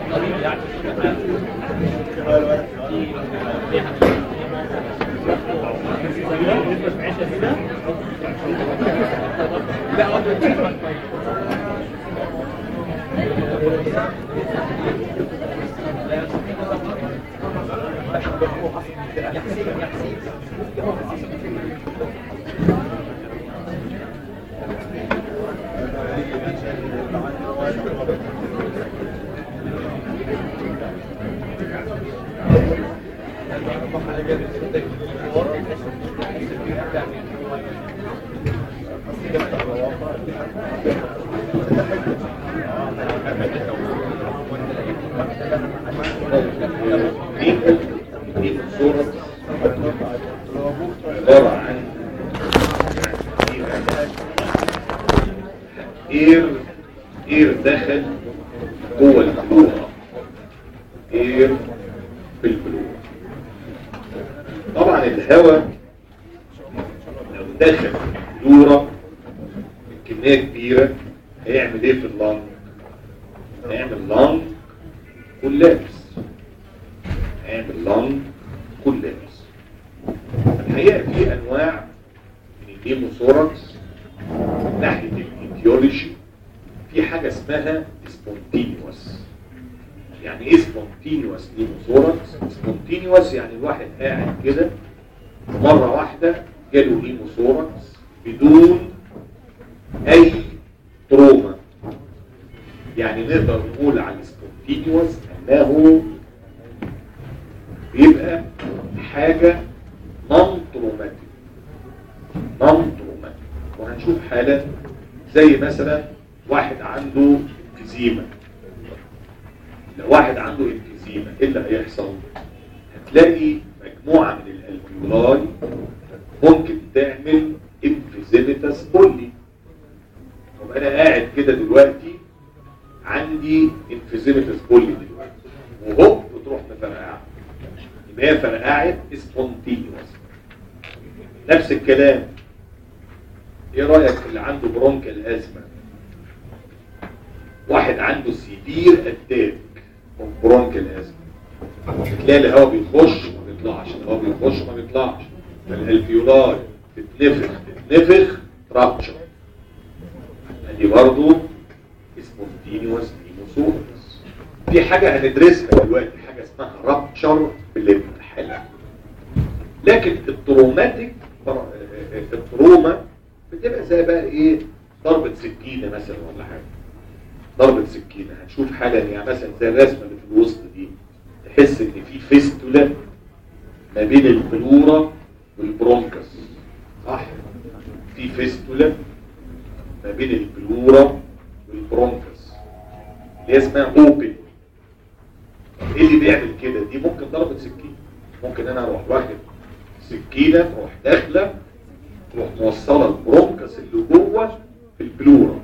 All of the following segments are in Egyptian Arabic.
دي دي صورة عبارة عن اير اير دخل جوه البلوغة اير في البلوغة طبعا الهواء لو دخل البلورة بكمية كبيرة هيعمل ايه في اللنج هيعمل لنج كولابس هيعمل لنج كولابس الحقيقة في انواع من الهيموثوركس من ناحية الايديولوجي في حاجة اسمها سبونتينيوس يعني ايه سبونتينيوس هيموثوركس سبونتينيوس يعني الواحد قاعد كده مرة واحدة جاله هيموثوركس بدون اي تروما يعني نقدر نقول على السبونتينيوس انه بيبقى حاجة نون تروماتيك نون تروماتيك وهنشوف حالة زي مثلا واحد عنده انفزيمة لو واحد عنده انفزيمة ايه اللي هيحصل هتلاقي مجموعة من الالفيولاي ممكن تعمل انفزيمتاس بولي طب انا قاعد كده دلوقتي عندي انفزيمتاس بولي دلوقتي وهوب بتروح مفرقعه يبقى هي فرقعت سبونتينيوس نفس الكلام ايه رايك في اللي عنده برونكال ازمه واحد عنده سيفير اتاك برونكال ازمه تلاقي الهواء بيخش وما بيطلعش الهواء بيخش وما بيطلعش فالالفيولاي تتنفخ تتنفخ رابتشر دي برضه سبونتينيوس هيموسورس في حاجة هندرسها دلوقتي حاجة اسمها رابتشر بالحلق لكن التروماتيك التروما بتبقى زي بقى ايه ضربة سكينة مثلا ولا حاجة ضربة سكينة هنشوف حاجة يعني مثلا زي الرسمة اللي في الوسط دي تحس ان في فيستولا ما بين البلورة والبرونكس صح في فيستولا ما بين البلورة والبرونكس اللي هي اسمها اوبن ايه اللي بيعمل كده دي ممكن ضربة سكينة ممكن انا اروح واخد سكينة تروح داخلة تروح موصلة البرونكس اللي جوه في البلورة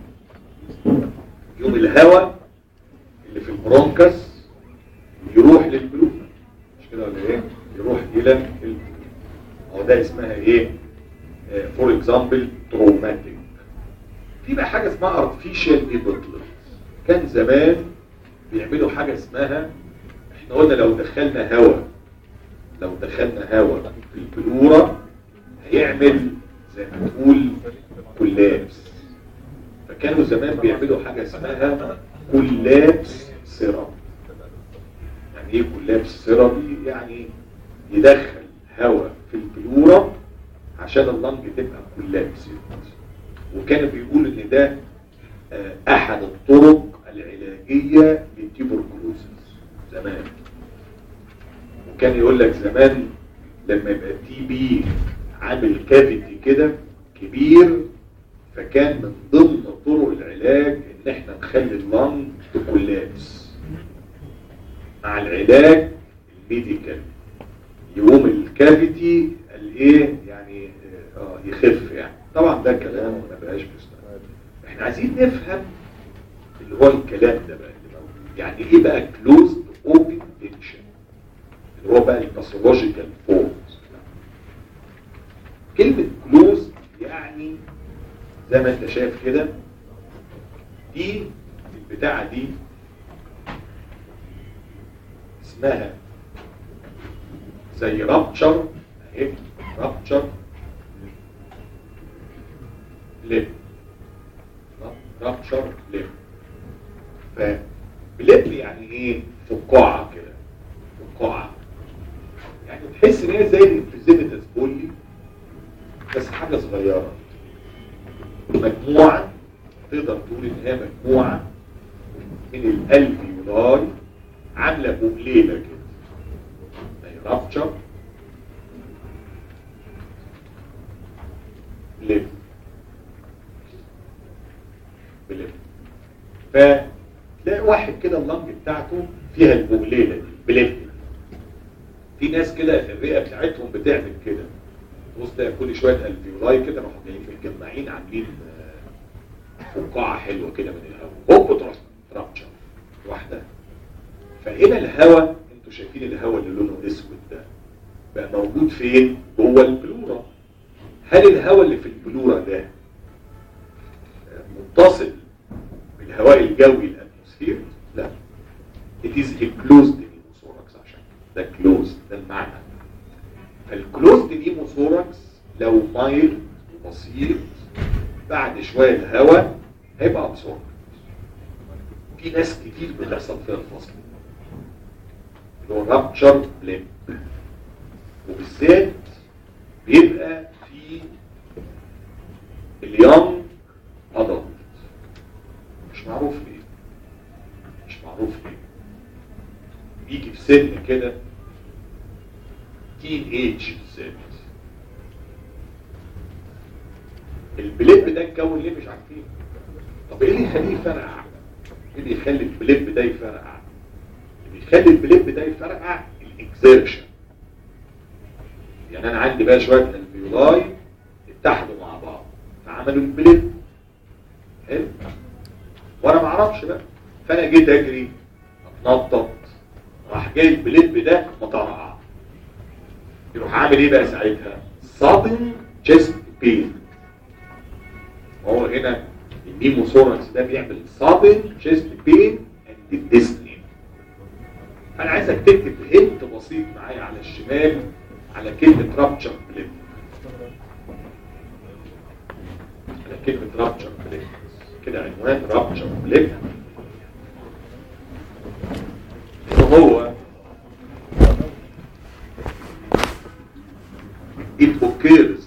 يوم الهواء اللي في البرونكس يروح للبلورة مش كده ولا ايه يروح الى البلورة هو ده اسمها ايه فور اكزامبل تروماتيك في بقى حاجة اسمها artificial epiglottis كان زمان بيعملوا حاجة اسمها احنا قلنا لو دخلنا هواء لو دخلنا هواء في البلورة هيعمل زي ما تقول كولابس فكانوا زمان بيعملوا حاجة اسمها كولابس سيرم يعني ايه كولابس سيرم يعني يدخل هواء في البلورة عشان اللنج تبقى كولابس وكانوا بيقولوا ان ده احد الطرق العلاجية للتيبركلوزس زمان وكان يقول لك زمان لما يبقى تي بي عامل كافيتي كده كبير فكان من ضمن طرق العلاج ان احنا نخلي اللنج تكولابس مع العلاج الميديكال يقوم الكافيتي الايه يعني اه يخف يعني طبعا ده كلام ما بقاش مستقبل احنا عايزين نفهم اللي هو الكلام ده بقى اللي موجود يعني ايه بقى كلوزد اوبن تنشن اللي هو بقى الباثولوجيكال فورمز كلمة كلوز يعني زي ما انت شايف كده دي البتاعة دي اسمها زي رابتشر اهي رابتشر لب رابتشر لب فبلب يعني ايه فقاعة كده فقاعة يعني تحس ان هي زي الانفيزيبيتس بولي بس حاجة صغيرة مجموعة تقدر تقول ان هي مجموعة من الالفيولاي عاملة بقليلة كده زي رابتشر لب بلب فتلاقي واحد كده اللنج بتاعته فيها البقليلة دي بلب في ناس كده الرئة بتاعتهم بتعمل كده بص تلاقي كل شوية الفيولاي كده راحوا جايين متجمعين عاملين فقاعة حلوة كده من الهواء هوب تروح رابتشر واحدة فهنا الهواء انتوا شايفين الهواء اللي لونه اسود ده بقى موجود فين جوه البلورة هل الهواء اللي في البلورة ده متصل بالهواء الجوي الاتموسفير لا it is a closed pneumothorax عشان ده closed ده المعنى فالكلوزد pneumothorax لو مايل بسيط بعد شوية الهواء هيبقى ابسورب في ناس كتير بتحصل فيها الفصل اللي هو رابتشر بليب وبالذات بيبقى في اليوم ادلت مش معروف ليه مش معروف ليه بيجي في سن كده تين ايج بالذات البليب ده اتكون ليه مش عارفين طب ايه اللي يخليه يفرقع ايه اللي يخلي البليب ده يفرقع اللي يخلي البليب ده يفرقع الاكزيرشن يعني انا عندي بقى شويه الفيولاي اتحدوا مع بعض فعملوا البليب حلو وانا ما اعرفش بقى فانا جيت اجري اتنطط راح جاي البليب ده مطرقع يروح عامل ايه بقى ساعتها صادم chest بين هو هنا النيموثوركس ده بيعمل صادم chest بين اند ديسني انا عايزك تكتب هنت بسيط معايا على الشمال على كلمة رابتشر بليب على كلمة رابتشر بليب كده عنوان رابتشر بليب هو it occurs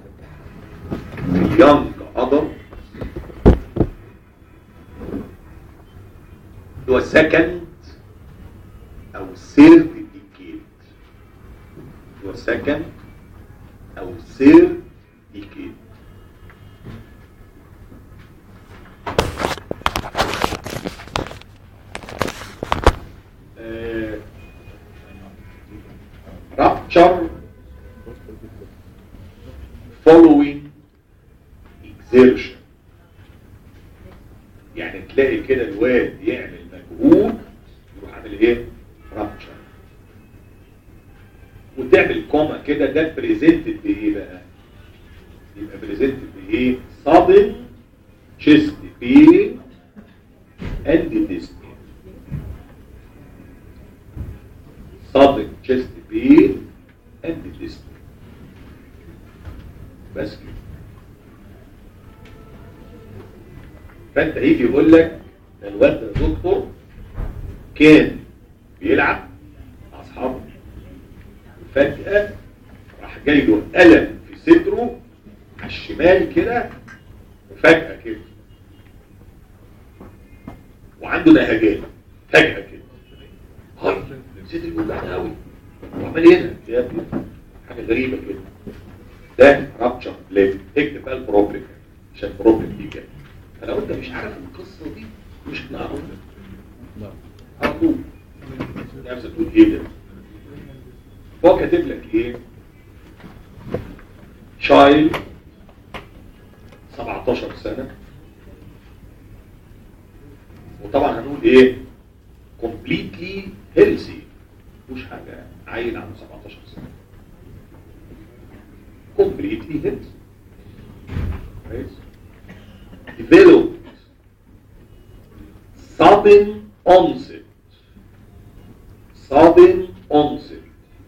في young adult اللي هو second أو third decade اللي هو second أو third decade آه، rupture following exertion يعني تلاقي كده الواد يعمل مجهود يروح عامل ايه رابتشر وتعمل كوما كده ده بريزنتد بايه بقى يبقى بريزنتد بايه sudden chest pain and dyspnea sudden chest pain and dyspnea بس كده فانت يجي يقول لك ده الواد ده دكتور كان بيلعب مع اصحابه فجأة راح جاي له ألم في صدره على الشمال كده وفجأة كده وعنده نهجات فجأة كده هاي صدري بيوجعني قوي وعمال هنا يا ابني حاجة غريبة كده ده رابتشر بليد اكتب بقى البروبلم عشان البروبلم دي جايه فلو انت مش عارف القصه دي مش هتعرفها على طول نفسك تقول ايه ده هو كاتب لك ايه شايل 17 سنه وطبعا هنقول ايه completely healthy مش حاجه عيل عنده 17 سنه completely healthy كويس developed sudden onset sudden onset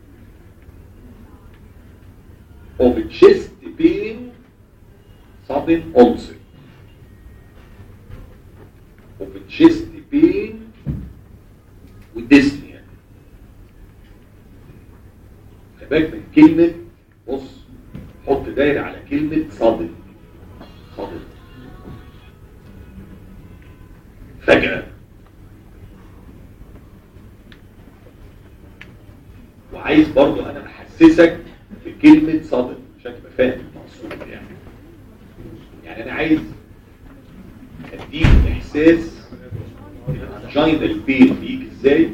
of chest pain sudden onset of chest pain وديسنيا خلي بالك من كلمة بص حط دايرة على كلمة صادم صادم فجأة وعايز برضو انا احسسك بكلمة صادم عشان تبقى فاهم المقصود يعني يعني انا عايز اديك احساس الانجينال بين بيجي ازاي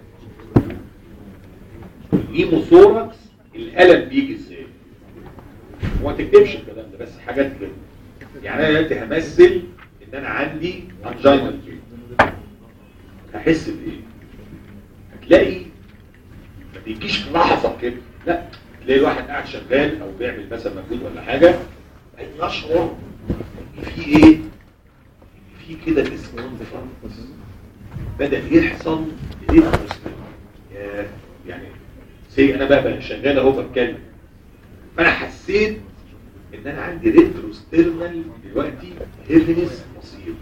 الهيموثوركس الالم بيجي ازاي وما تكتبش الكلام ده بس حاجات كده يعني انا دلوقتي همثل ان انا عندي انجينال بين هحس بايه هتلاقي ما بيجيش في لحظه كده لا تلاقي الواحد قاعد شغال او بيعمل مثلا مجهود ولا حاجه يشعر ان في ايه في كده ديسكومفورت بدا يحصل ايه يعني سي انا بقى, بقى شغال اهو بتكلم فانا حسيت ان انا عندي ريتروستيرنال دلوقتي هيفنس بسيط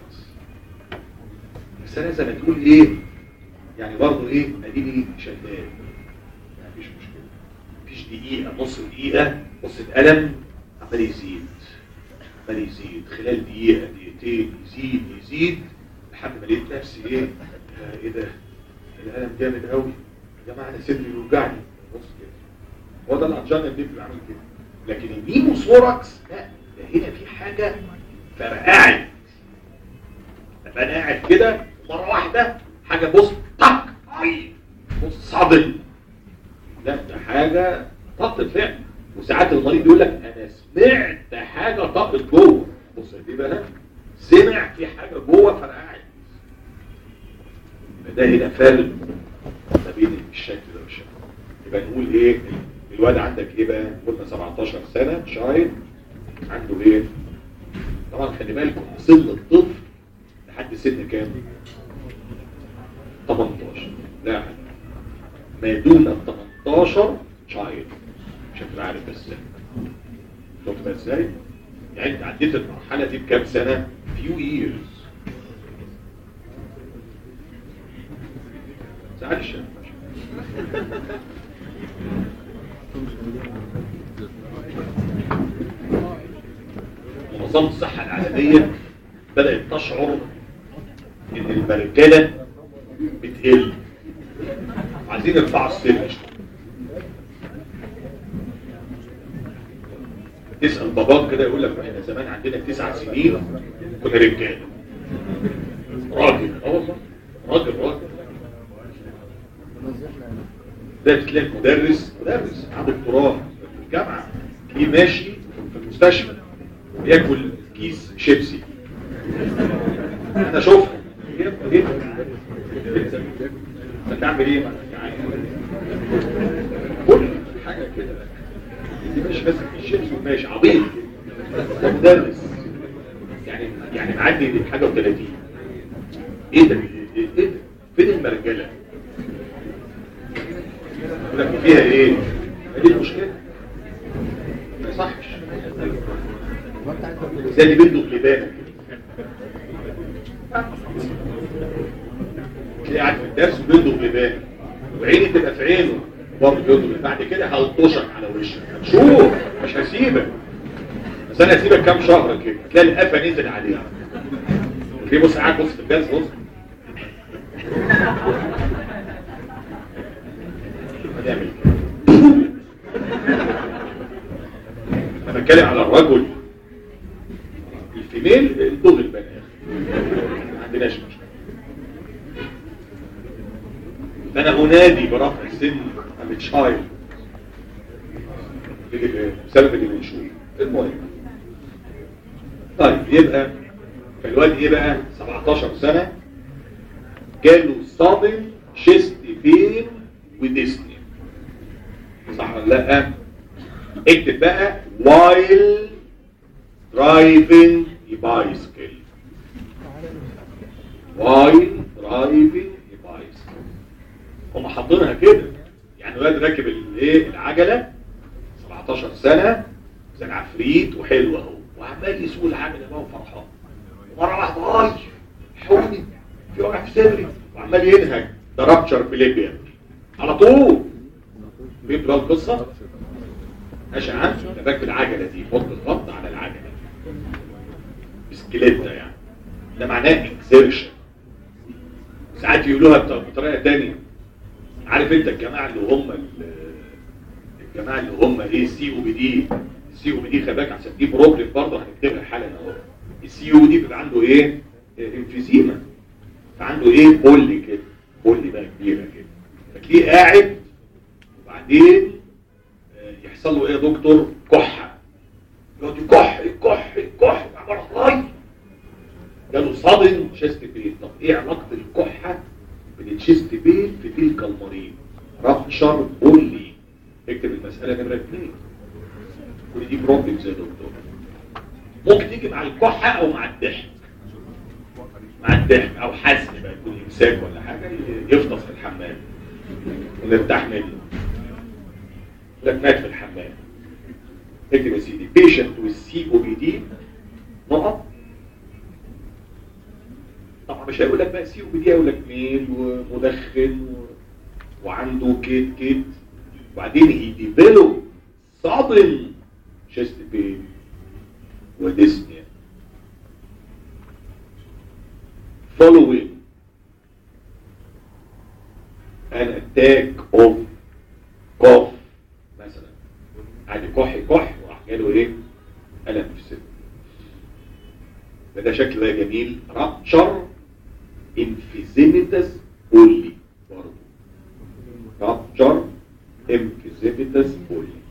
بس انا زي ما تقول ايه يعني برضه ايه اديني شغال مفيش مشكله مفيش دقيقه نص دقيقه نص الالم عمال يزيد عمال يزيد خلال دقيقه دقيقتين يزيد يزيد لحد ما لقيت نفسي ايه آه، ايه ده الالم جامد قوي يا جماعه انا صدري بيوجعني بص كده هو ده الانجينا اللي بيبقى عامل كده لكن النيموثوركس لا ده هنا في حاجه فرقعت ابقى انا قاعد كده مره واحده حاجه بص طق اي بص صدم لا ده حاجه طقت فعلا وساعات المريض يقول لك انا سمعت حاجه طقت جوه بص دي بقى سمع في حاجه جوه فرقعت ده هنا فارق ما بين الشكل ده والشكل يبقى نقول ايه الواد عندك ايه بقى قلنا 17 سنه شايب عنده ايه طبعا خلي بالكم سن الطفل لحد سن كام 18 لا ما دون ال 18 شايب مش هتبقى عارف بس شفت بقى ازاي يعني انت عديت المرحله دي بكام سنه few years زعلش منظمة الصحة العالمية بدأت تشعر ان المرجلة بتقل عايزين يرفعوا السن تسأل باباك كده يقول لك احنا زمان عندنا تسع سنين كنا رجاله راجل اه والله راجل راجل ده تلاقي مدرس مدرس عنده دكتوراه في الجامعه تلاقيه ماشي في المستشفى بياكل كيس شيبسي انا شفت هتعمل ايه يعني كل حاجه كده دي مش ماسك كيس شيبسي وماشي عبيط ده مدرس يعني يعني معدي حاجه و30 ايه ده ايه ده فين المرجله يقول لك فيها ايه دي المشكله ما يصحش زي اللي بيدوا غلبانه تلاقي قاعد في الدرس وبيدوا غلبانه وعيني تبقى في عينه برضه بيدوا بعد كده هلطشك على وشك هتشوف مش هسيبك بس انا هسيبك كام شهر كده تلاقي القفا نزل عليها في بص قاعد بص في الجهاز بص هنعمل انا بتكلم على الرجل الفيميل الضغط البنات ما عندناش مشكله فانا انادي برفع السن عن الشايلد بسبب اللي بنشوفه المهم طيب يبقى فالواد ايه بقى 17 سنه جاله صدم شيست بين وديسني صح ولا لا اكتب بقى while driving a bicycle while driving a bicycle هم حاطينها كده الايه العجله 17 سنه زي العفريت وحلو اهو وعمال يسوق العجله بقى وفرحان ومره واحده اي حوني في وجع في صدري وعمال ينهج ده رابتشر فيليبيا على طول فهمت بقى القصه ماشي عن راكب العجله دي حط الخط على العجله بسكليتة يعني ده معناه اكزيرشن ساعات يقولوها بط- بطريقه تانية عارف انت الجماعه اللي هم ال- الجماعه اللي هم ايه سي او بي دي السي او بي دي خلي بالك عشان دي بروبلم برضه هنكتبها حالا اهو السي او دي بيبقى عنده ايه انفيزيما فعنده ايه بولي كده بولي بقى كبيره كده فتلاقيه قاعد وبعدين آه، يحصل له ايه يا دكتور كحه يقعد يكح يكح يكح عمال راي جاله صدم شيست بين طب ايه علاقه الكحه بالتشيست بين في تلك المريض رابتشر بولي اكتب المساله نمره اثنين كل دي بروبلمز يا دكتور ممكن تيجي مع الكحه او مع الضحك مع الضحك او حزن بقى يكون امساك ولا حاجه يفطس في الحمام ونرتاح منه لك مات في الحمام اكتب يا سيدي بيشنت والسي او بي دي نقط طبعا مش هيقول لك بقى سي او بي دي هيقول لك ميل ومدخن و... وعنده كيت كيت وبعدين هي ديفلوب صدم شيست بين وديسنيا following an attack of cough مثلا قاعد يكح يكح وراح جاله ايه الم في الصدر فده شكل بقى جميل رابتشر انفيزيميتس بولي برضه رابتشر انفيزيميتس بولي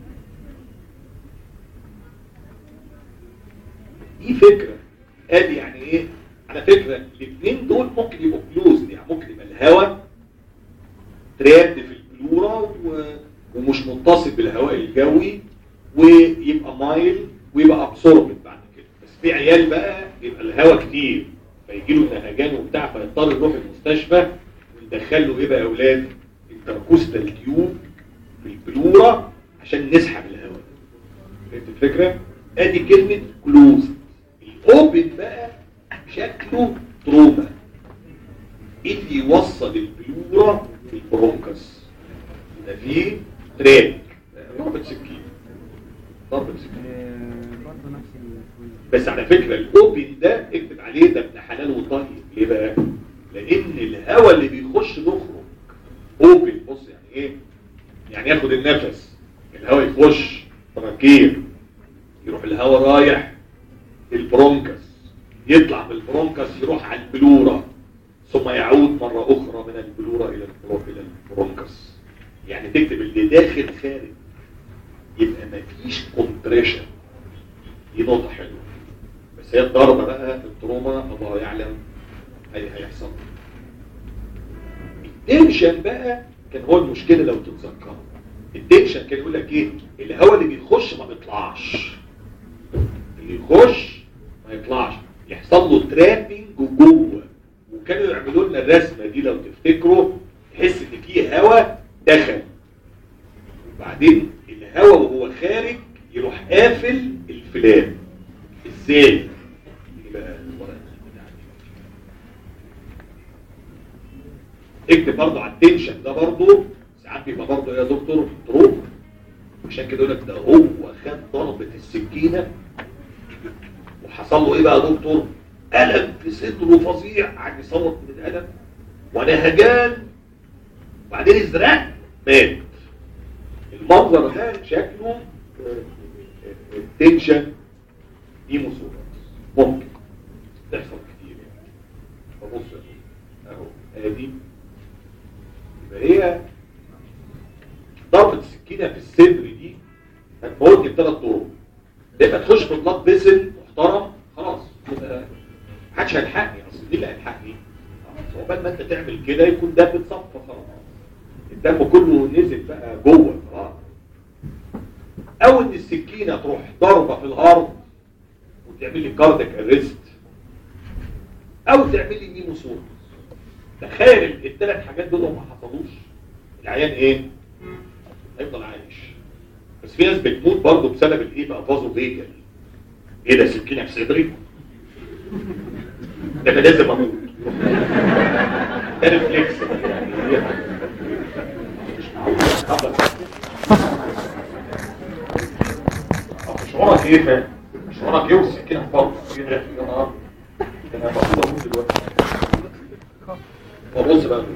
دي فكرة ادي يعني ايه على فكرة الاثنين دول ممكن يبقوا كلوز يعني ممكن يبقى الهواء تراب في البلورة و... ومش متصل بالهواء الجوي ويبقى مايل ويبقى ابسوربت بعد كده بس في عيال بقى يبقى الهواء كتير فيجي له نهجان وبتاع فيضطر يروح المستشفى ويدخل له ايه بقى يا اولاد التركوستال تيوب في البلورة عشان نسحب الهواء فهمت الفكرة؟ ادي كلمة كلوز الاوبن بقى شكله تروما اللي يوصل البلورة بالبرونكس يبقى فيه تراك ضربة سكين ضربة سكين برضه نفس ال بس على فكرة الاوبن ده اكتب عليه ده ابن حلال وطيب ليه بقى؟ لان الهواء اللي بيخش نخرج اوبن بص يعني ايه؟ يعني ياخد النفس الهواء يخش تراكير يروح الهواء رايح البرونكس يطلع من البرونكس يروح على البلورة ثم يعود مرة أخرى من البلورة إلى البرو- إلى البرونكس يعني تكتب اللي داخل خارج يبقى مفيش كومبريشن دي نقطة حلوة بس هي الضربة بقى التروما الله يعلم هي هيحصل التنشن بقى كان هو المشكلة لو تتذكروا التنشن كان يقول لك ايه الهواء اللي بيخش ما بيطلعش اللي يخش ما يطلعش يحصل له ترابنج جوه وكانوا يعملوا لنا الرسمه دي لو تفتكروا تحس ان في هواء دخل وبعدين الهواء وهو خارج يروح قافل الفلاب ازاي دي بقى الورقه بتاعتي. اكتب برضه على التنشن ده برضه ساعات بيبقى برضه يا دكتور تروما عشان كده يقول لك ده هو خد ضربه السكينه وحصل له ايه بقى يا دكتور الم في صدره فظيع قعد يصوت من الالم ونهجان وبعدين ازرق مات المنظر ده شكله تنشن ايموسورس ممكن تحصل كتير يعني فبص يا دكتور، اهو ادي يبقى هي ضربة السكينة في الصدر دي هتموتني بثلاث طرق لما تخش في بلاد بيسل محترم خلاص يبقى محدش هيلحقني اصل مين اللي هيلحقني؟ خلاص، عقبال ما انت تعمل كده يكون ده بتصفى خلاص الدم كله نزل بقى جوه خلاص او ان السكينه تروح ضربه في الارض وتعمل لي كاردك اريست او تعمل لي نيموسورس تخيل الثلاث حاجات دول لو ما حصلوش العيان ايه هيفضل عايش بس في ناس بتموت برضه بسبب الايه بقى فازو فيجل ايه ده سكينه في صدري ده انا لازم اموت ده ريفلكس يعني مش معقول شعورك ايه فاهم شعورك ايه والسكينه في فرض ايه ده يا نهار ده انا المفروض اموت دلوقتي وبص بقى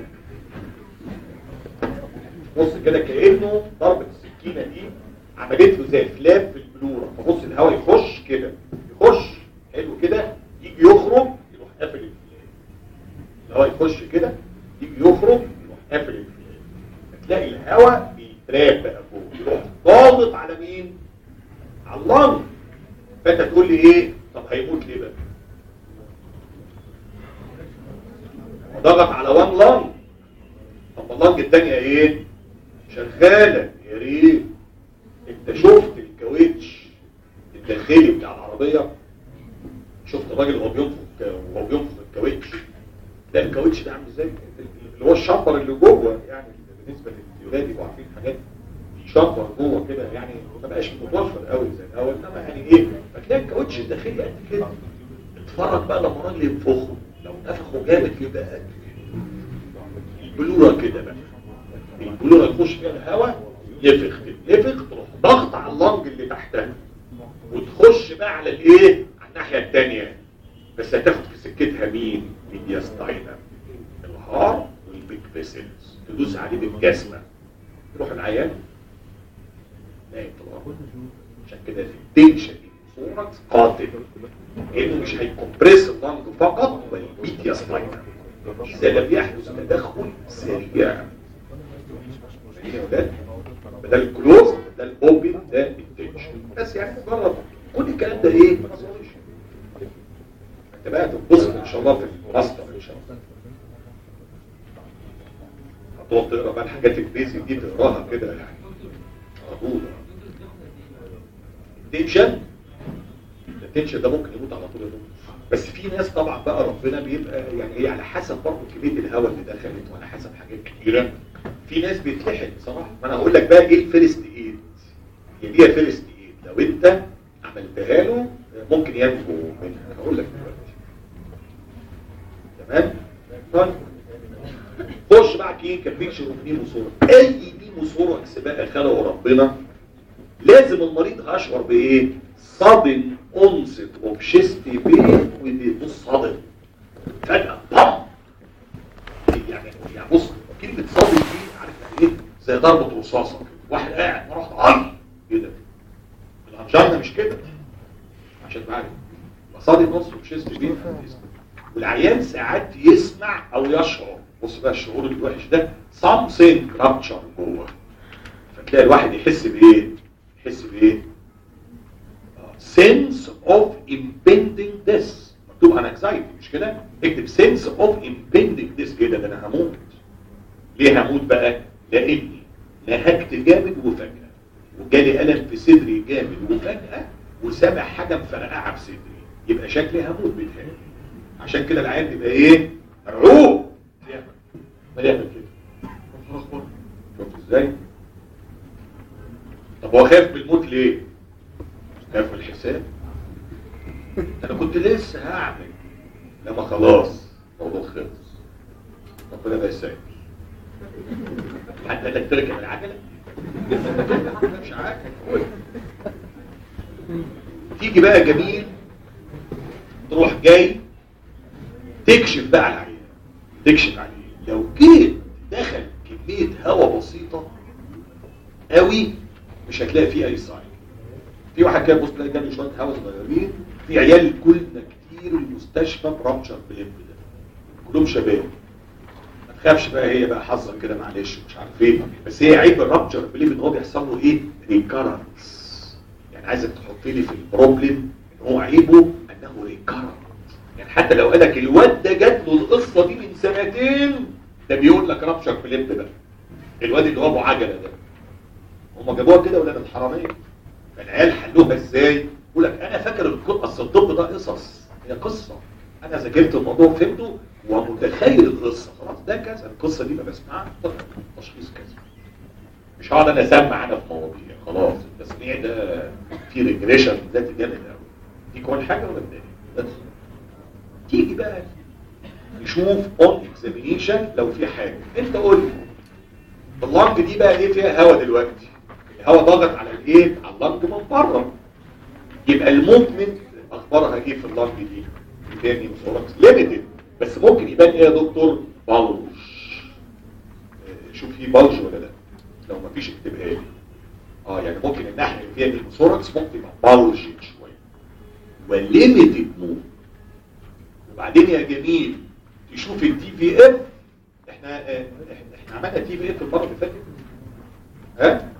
بص كده كانه ضربه السكينه دي عملت له زي فلاب في البلوره فبص الهواء يخش كده يخش حلو كده يجي يخرج يروح قافل الفلاب الهواء يخش كده يجي يخرج يروح قافل الفلاب تلاقي الهواء بيتراب بقى فوق يروح ضاغط على مين على اللنج فانت تقول لي ايه طب هيموت ليه بقى ضغط على وان لانج طب اللانج الثانيه ايه شغاله يا ريت انت شفت الكاوتش الداخلي بتاع العربيه شفت الراجل وهو بينفخ وهو بينفخ الكاوتش لا الكاوتش ده عامل ازاي اللي هو الشمبر اللي جوه يعني بالنسبه للولاد يبقوا عارفين حاجات شمبر جوه كده يعني ما بقاش متوفر قوي زي الاول انما يعني ايه فتلاقي الكاوتش الداخلي قد كده اتفرج بقى لما الراجل ينفخه لو نفخه جامد يبقى قد البلوره كده بقى البلوره يخش فيها الهواء يفخ يفخ تروح ضغط على اللنج اللي تحتها وتخش بقى على الايه على الناحيه الثانيه بس هتاخد في سكتها مين ميدياستاينم الهار والبيك فيسلز تدوس عليه بالجسمه يروح العيان نايم في الارض عشان كده في التنشن صورة قاتل لانه مش هيكمبريس اللنج فقط بل الميدياستاينم اذا لم يحدث تدخل سريع يا ولاد بدل الكلوز ده الاوبن ده التنشن بس يعني مجرد كل الكلام ده ايه ما تظنش انت بقى تتبسط ان شاء الله في الماستر ان شاء الله هتقعد تقرا بقى الحاجات البيزك دي تقراها كده يعني على التنشن التنشن ده ممكن يموت على طول يا دكتور بس في ناس طبعا بقى ربنا بيبقى يعني هي على حسب برضه كميه الهواء اللي دخلت وعلى حسب حاجات كتيره في ناس بيتلحق بصراحه ما انا هقول لك بقى ايه الفيرست ايد هي دي فيرست ايد لو انت عملتها له ممكن ينجو منها هقول لك دلوقتي تمام طيب خش بقى كي كبيكشن نيموسورا اي نيموسوركس بقى خلقه ربنا لازم المريض هشعر بايه sudden onset of chest pain ودي بص صادم فجأة بام يعني يعني بص كلمة صادم دي عارف يعني ايه زي ضربة رصاصة كده. واحد قاعد مرة واحدة عي ايه ده الانجينا مش كده عشان تعرف صادم onset of chest pain والعيان ساعات يسمع او يشعر بص بقى الشعور الوحش ده something rupture جوه فتلاقي الواحد يحس بايه يحس بايه sense of impending death مكتوب عن anxiety مش كده اكتب sense of impending death كده ده انا هموت ليه هموت بقى لاني نهكت جامد وفجأة وجالي ألم في صدري جامد وفجأة وسامع حاجة مفرقعة في صدري يبقى شكلي هموت بيتهيألي عشان كده العيان بيبقى ايه مرعوب ما يعمل كده شفت ازاي طب هو خايف من الموت ليه خايف من الحساب انا كنت لسه هعمل لما خلاص الموضوع خلص ربنا ما يسعدك حتى انك تركب العجله مش عارف تيجي بقى جميل تروح جاي تكشف بقى على العيان تكشف عليه لو جيت دخل كمية هواء بسيطة قوي مش هتلاقي فيه اي ساين في واحد كده بص تلاقي جنبه شويه هواء صغيرين في عيال كلنا كتير المستشفى برابشر بليب ده كلهم شباب ما تخافش بقى هي بقى حظك كده معلش مش عارف ايه بس هي عيب الرابشر بليب ان هو بيحصل له ايه ريكارنس يعني عايزك تحط لي في البروبلم ان هو عيبه انه ريكارنس يعني حتى لو قالك الواد ده جات له القصه دي من سنتين ده بيقول لك رابشر بليب ده الواد اللي هو ابو عجله ده هم جابوها كده ولا الحراميه فالعيال حلوها ازاي يقول لك انا فاكر القصه اصل الطب ده قصص هي قصه انا ذاكرت الموضوع فهمته ومتخيل القصه خلاص ده كذا القصه دي ما بسمعها تشخيص كذا مش مش هقعد انا اسمع انا في مواضيع خلاص التسميع ده فيه ريجريشن ذاتي جامد قوي دي كل حاجه ولا التاني بس تيجي بقى نشوف اون اكزامينيشن لو في حاجه انت قول لي اللنج دي بقى ايه فيها هواء دلوقتي الهواء ضاغط على الايه على اللنج من بره يبقى الموفمنت اخبارها ايه في اللنج دي تاني بصورة ليميتد بس ممكن يبان ايه يا دكتور بلج شوف في بلج ولا لا لو مفيش اكتبها لي اه يعني ممكن الناحيه اللي فيها دي بصورة ممكن يبقى بلج شويه وليميتد موف وبعدين يا جميل تشوف التي في اف احنا اه احنا عملنا تي في اف المره اللي فاتت ها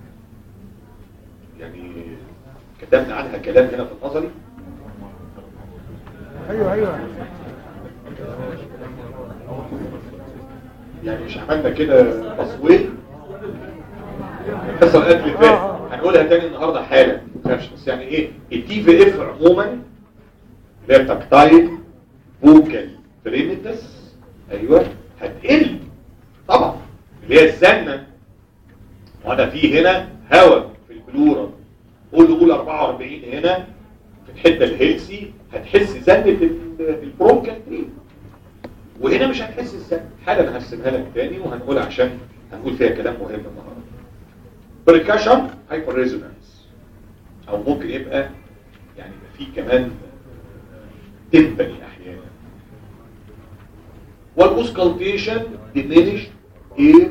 يعني كتبنا عنها كلام هنا في النظري ايوه ايوه يعني مش عملنا كده تصوير الحصه اللي قبل فاتت هنقولها تاني النهارده حالا متخافش بس يعني ايه التي في اف عموما اللي هي تكتايل فوكال فريمتس ايوه هتقل طبعا اللي هي الزنه وانا في هنا هواء في البلورا قول له قول 44 هنا في الحته الهيلسي هتحس زنه البرونكال تري وهنا مش هتحس الزنه حالا هرسمها لك تاني وهنقولها عشان هنقول فيها كلام مهم النهارده بريكاشن هايبر ريزونانس او ممكن يبقى يعني يبقى في كمان تمبني احيانا والاوسكالتيشن diminished air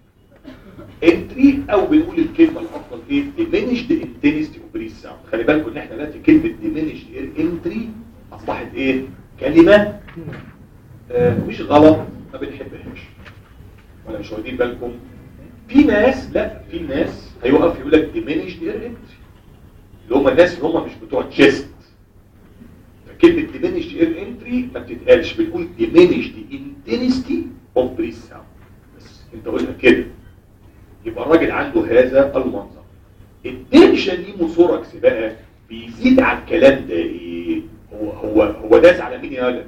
entry او بنقول الكلمه الافضل ايه diminished intensity of breath sound خلي بالكم ان احنا دلوقتي كلمه diminished air entry اصبحت ايه كلمه آه مش غلط ما بنحبهاش ولا مش واخدين بالكم في ناس لا في ناس هيوقف يقول لك diminished air entry اللي هم الناس اللي هم مش بتوع تشيست كلمة diminished air entry ما بتتقالش بنقول diminished intensity of breath sound بس انت قلنا كده يبقى الراجل عنده هذا المنظر التنشن ايموثوركس بقى بيزيد على الكلام ده ايه هو هو هو داس على مين يا ولد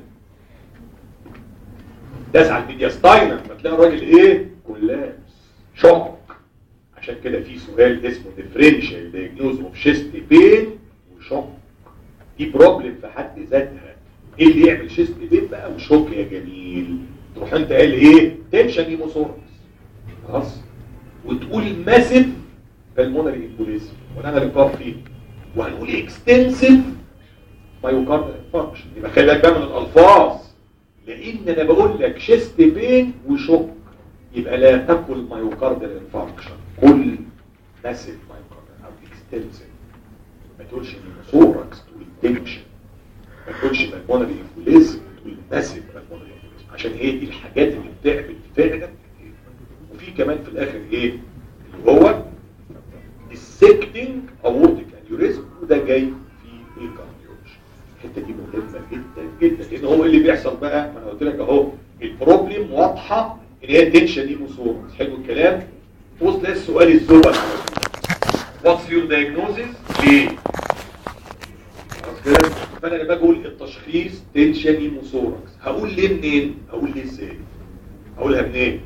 داس على الميدياستاينم فتلاقي الراجل ايه كولابس شوك عشان كده في سؤال اسمه differential diagnosis of chest pain وشوك دي بروبلم في حد ذاتها ايه اللي يعمل شيست بين بقى وشوك يا جميل تروح انت قال ايه تنشن ايموثوركس خلاص وتقول ماسيف بالمونري امبوليزم وانا هنقرا فيه وهنقول اكستنسيف مايوكاردال انفاركشن يبقى خلي بالك بقى من الالفاظ لان انا بقول لك شيست بين وشوك يبقى لا تاكل مايوكاردال انفاركشن كل ماسيف مايوكاردال او اكستنسيف ما تقولش ثوركس تقول تنشن ما تقولش بالمونري امبوليزم تقول ماسيف بالمونري امبوليزم عشان هي دي الحاجات اللي بتعمل فعلا وفي كمان في الاخر ايه اللي هو السكتنج اورتيك انيوريزم وده جاي في الكارديولوجي الحته دي مهمه جدا جدا لان هو اللي بيحصل بقى ما انا قلت لك اهو البروبلم واضحه ان هي تنشن دي مصوره حلو الكلام بص ده السؤال الزبل واتس يور دايجنوزيس ليه خلاص كده فانا لما بقول التشخيص تنشن هيموثوركس هقول ليه منين هقول ليه ازاي هقولها منين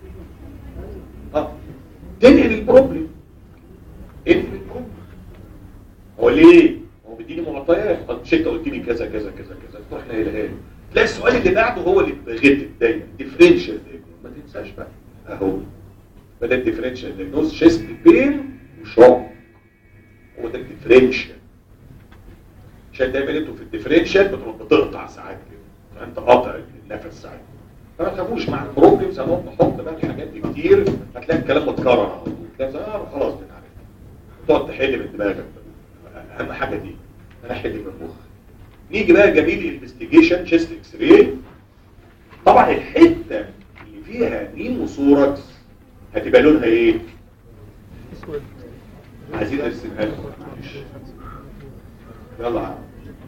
اه تنقل البروبلم انقل البروبلم هو ليه هو بيديني معطيات طب مش انت قلت لي كذا كذا كذا كذا تروح ناقلها لي تلاقي السؤال اللي بعده هو اللي بغتت دايما ديفرنشال ما تنساش بقى اهو بدل الديفرنشال دايجنوز شيست بين وشوك هو ده الديفرنشال عشان دايما انتوا في الديفرنشال بتروح بتقطع ساعات كده فانت قاطع النفس ساعات فما تخافوش مع البروبلمز هنقعد نحط بقى الحاجات دي كتير هتلاقي الكلام متكرر على طول تلاقي اه خلاص بنعرف تقعد تحل من دماغك اهم حاجه دي انا احل من مخ نيجي بقى جميل انفستيجيشن تشيست اكس راي طبعا الحته اللي فيها نيموثوركس هتبقى لونها ايه اسود عايزين نرسمها لكم معلش يلا يا عم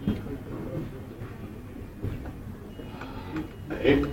اهي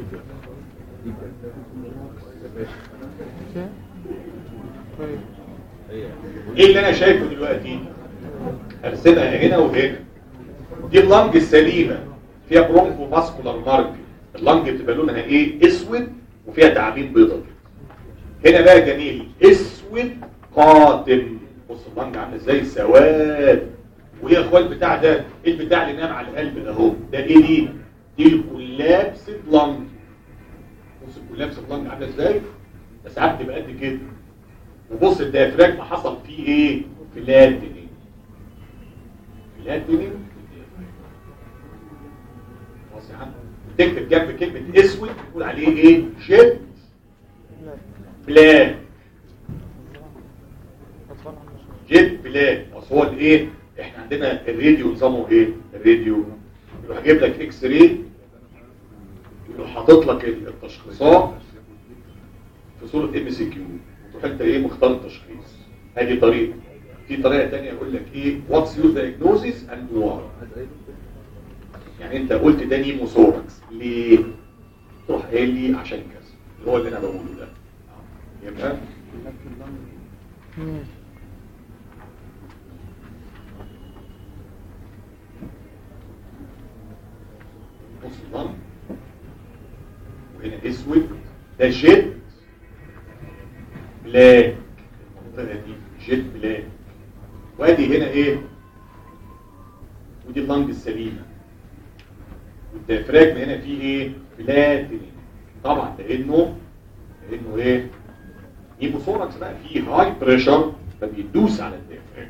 طيب ايه اللي انا شايفه دلوقتي هرسمها هنا وهنا دي اللنج السليمه فيها برونكو فاسكولار مارك اللنج بتبقى لونها ايه اسود وفيها تعابين بيضاء هنا بقى جميل اسود قاتم بص اللنج عامله ازاي سواد وايه يا اخوان البتاع ده ايه البتاع اللي نام على القلب ده اهو ده ايه دي دي الكولابس لنج بص الكولابس لنج عامله ازاي ده ساعات تبقى قد كده وبص الديافراجم حصل فيه ايه فلاتنينج فلاتنينج بص يا عم تكتب جنب كلمة اسود تقول عليه ايه شد بلاك أطفال عم جيت بلاك اصل هو الايه احنا عندنا الراديو نظامه ايه الراديو يروح جايب لك اكس راي يروح حاطط لك التشخيصات في صوره ام سي كيو وتروح انت ايه مختار التشخيص هذه طريقه في طريقه ثانيه يقول لك ايه واتس يور دايجنوزيس اند واي يعني انت قلت ده نيموثوركس ليه تروح قايل لي عشان كذا اللي هو اللي انا بقوله ده يبقى مم. بص الضم وهنا اسود ده جيت بلاك المنطقه دي جيت بلاك وادي هنا ايه ودي اللنج السليمه والديافراجم هنا فيه ايه بلاتيني طبعا لانه لانه ايه هيموثوركس بقى فيه هاي بريشر فبيدوس على الديافراجم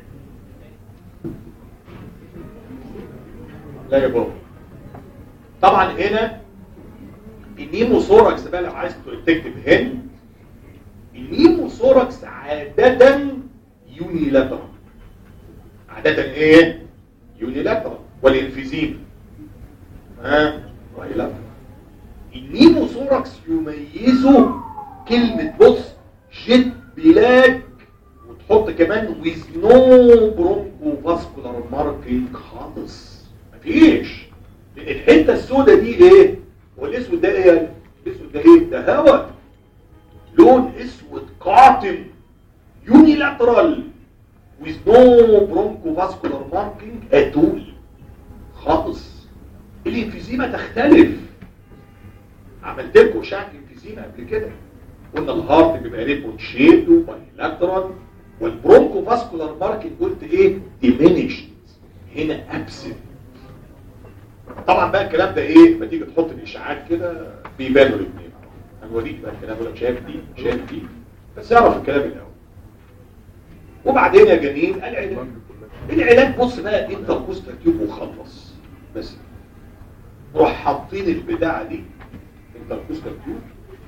لا يا بابا طبعا هنا النيموثوركس بقى لو عايز تكتب هنا النيموثوركس عادة يونيلاترال عادة ايه؟ يونيلاترال والانفيزيم ها؟ بايلاترال النيموثوركس يميزه كلمة بص جيت بلاك وتحط كمان ويز نو برونكو فاسكولار ماركينج خالص مفيش لان الحته السوداء دي ايه والاسود ده ايه الاسود ده ايه ده هواء لون اسود قاتم يونيلاترال with no bronchovascular marking at all خالص الانفيزيما تختلف عملت لكم اشعه انفيزيما قبل كده قلنا الهارت بيبقى ريبون شيب وبايلاترال والبرونكوفاسكولار ماركينج قلت ايه diminished هنا ابسنت طبعا بقى الكلام ده ايه لما تيجي تحط الاشاعات كده بيبانوا الاثنين هنوريك بقى الكلام يقول لك شايف دي شايف دي بس اعرف الكلام الاول وبعدين يا جميل العلاج العلاج بص بقى انت الكوست تيوب وخلص بس روح حاطين البتاعه دي انت الكوست تيوب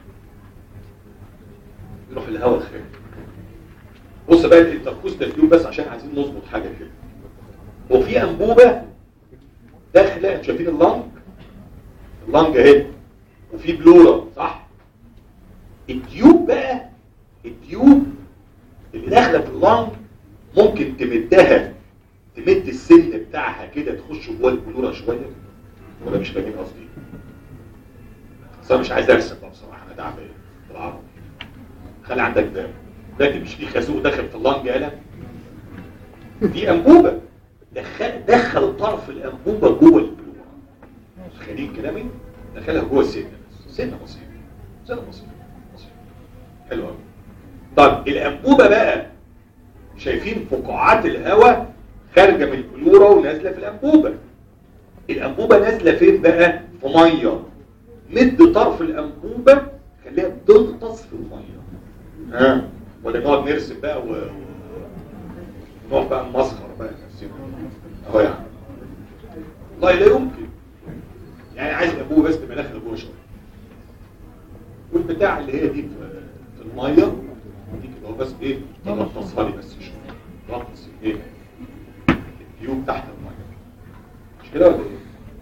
يروح الهواء الخارجي بص بقى الانتركوست تيوب بس عشان عايزين نظبط حاجه كده وفي انبوبه داخله انتوا شايفين اللنج اللنج اهي وفي بلورا صح التيوب بقى التيوب اللي داخله في اللنج ممكن تمدها تمد السن بتاعها كده تخش جوه البلورا شويه ولا مش فاهمين قصدي بس انا مش عايز ارسم بقى بصراحه انا تعبان بالعربي خلي عندك دم لكن مش في خازوق داخل في اللنج يالا دي انبوبه دخل دخل طرف الانبوبه جوه البلوره خليل كلامي دخلها جوه السنه بس سنه بسيطه سنه بسيطه بسيطه حلو قوي طب الانبوبه بقى شايفين فقاعات الهواء خارجه من البلوره ونازله في الانبوبه الانبوبه نازله فين بقى في ميه مد طرف الانبوبه خليها بتغطس في الميه ها ولا نقعد نرسم بقى و... نقعد بقى نمسخر بقى نفسنا اهو يعني والله لا يمكن يعني عايز الانبوبه بس تبقى داخله جوه شويه والبتاع اللي هي دي في في الميه دي كده هو بس ايه تغطسها لي بس شويه تغطس ايه التيوب تحت الميه مش كده ولا ايه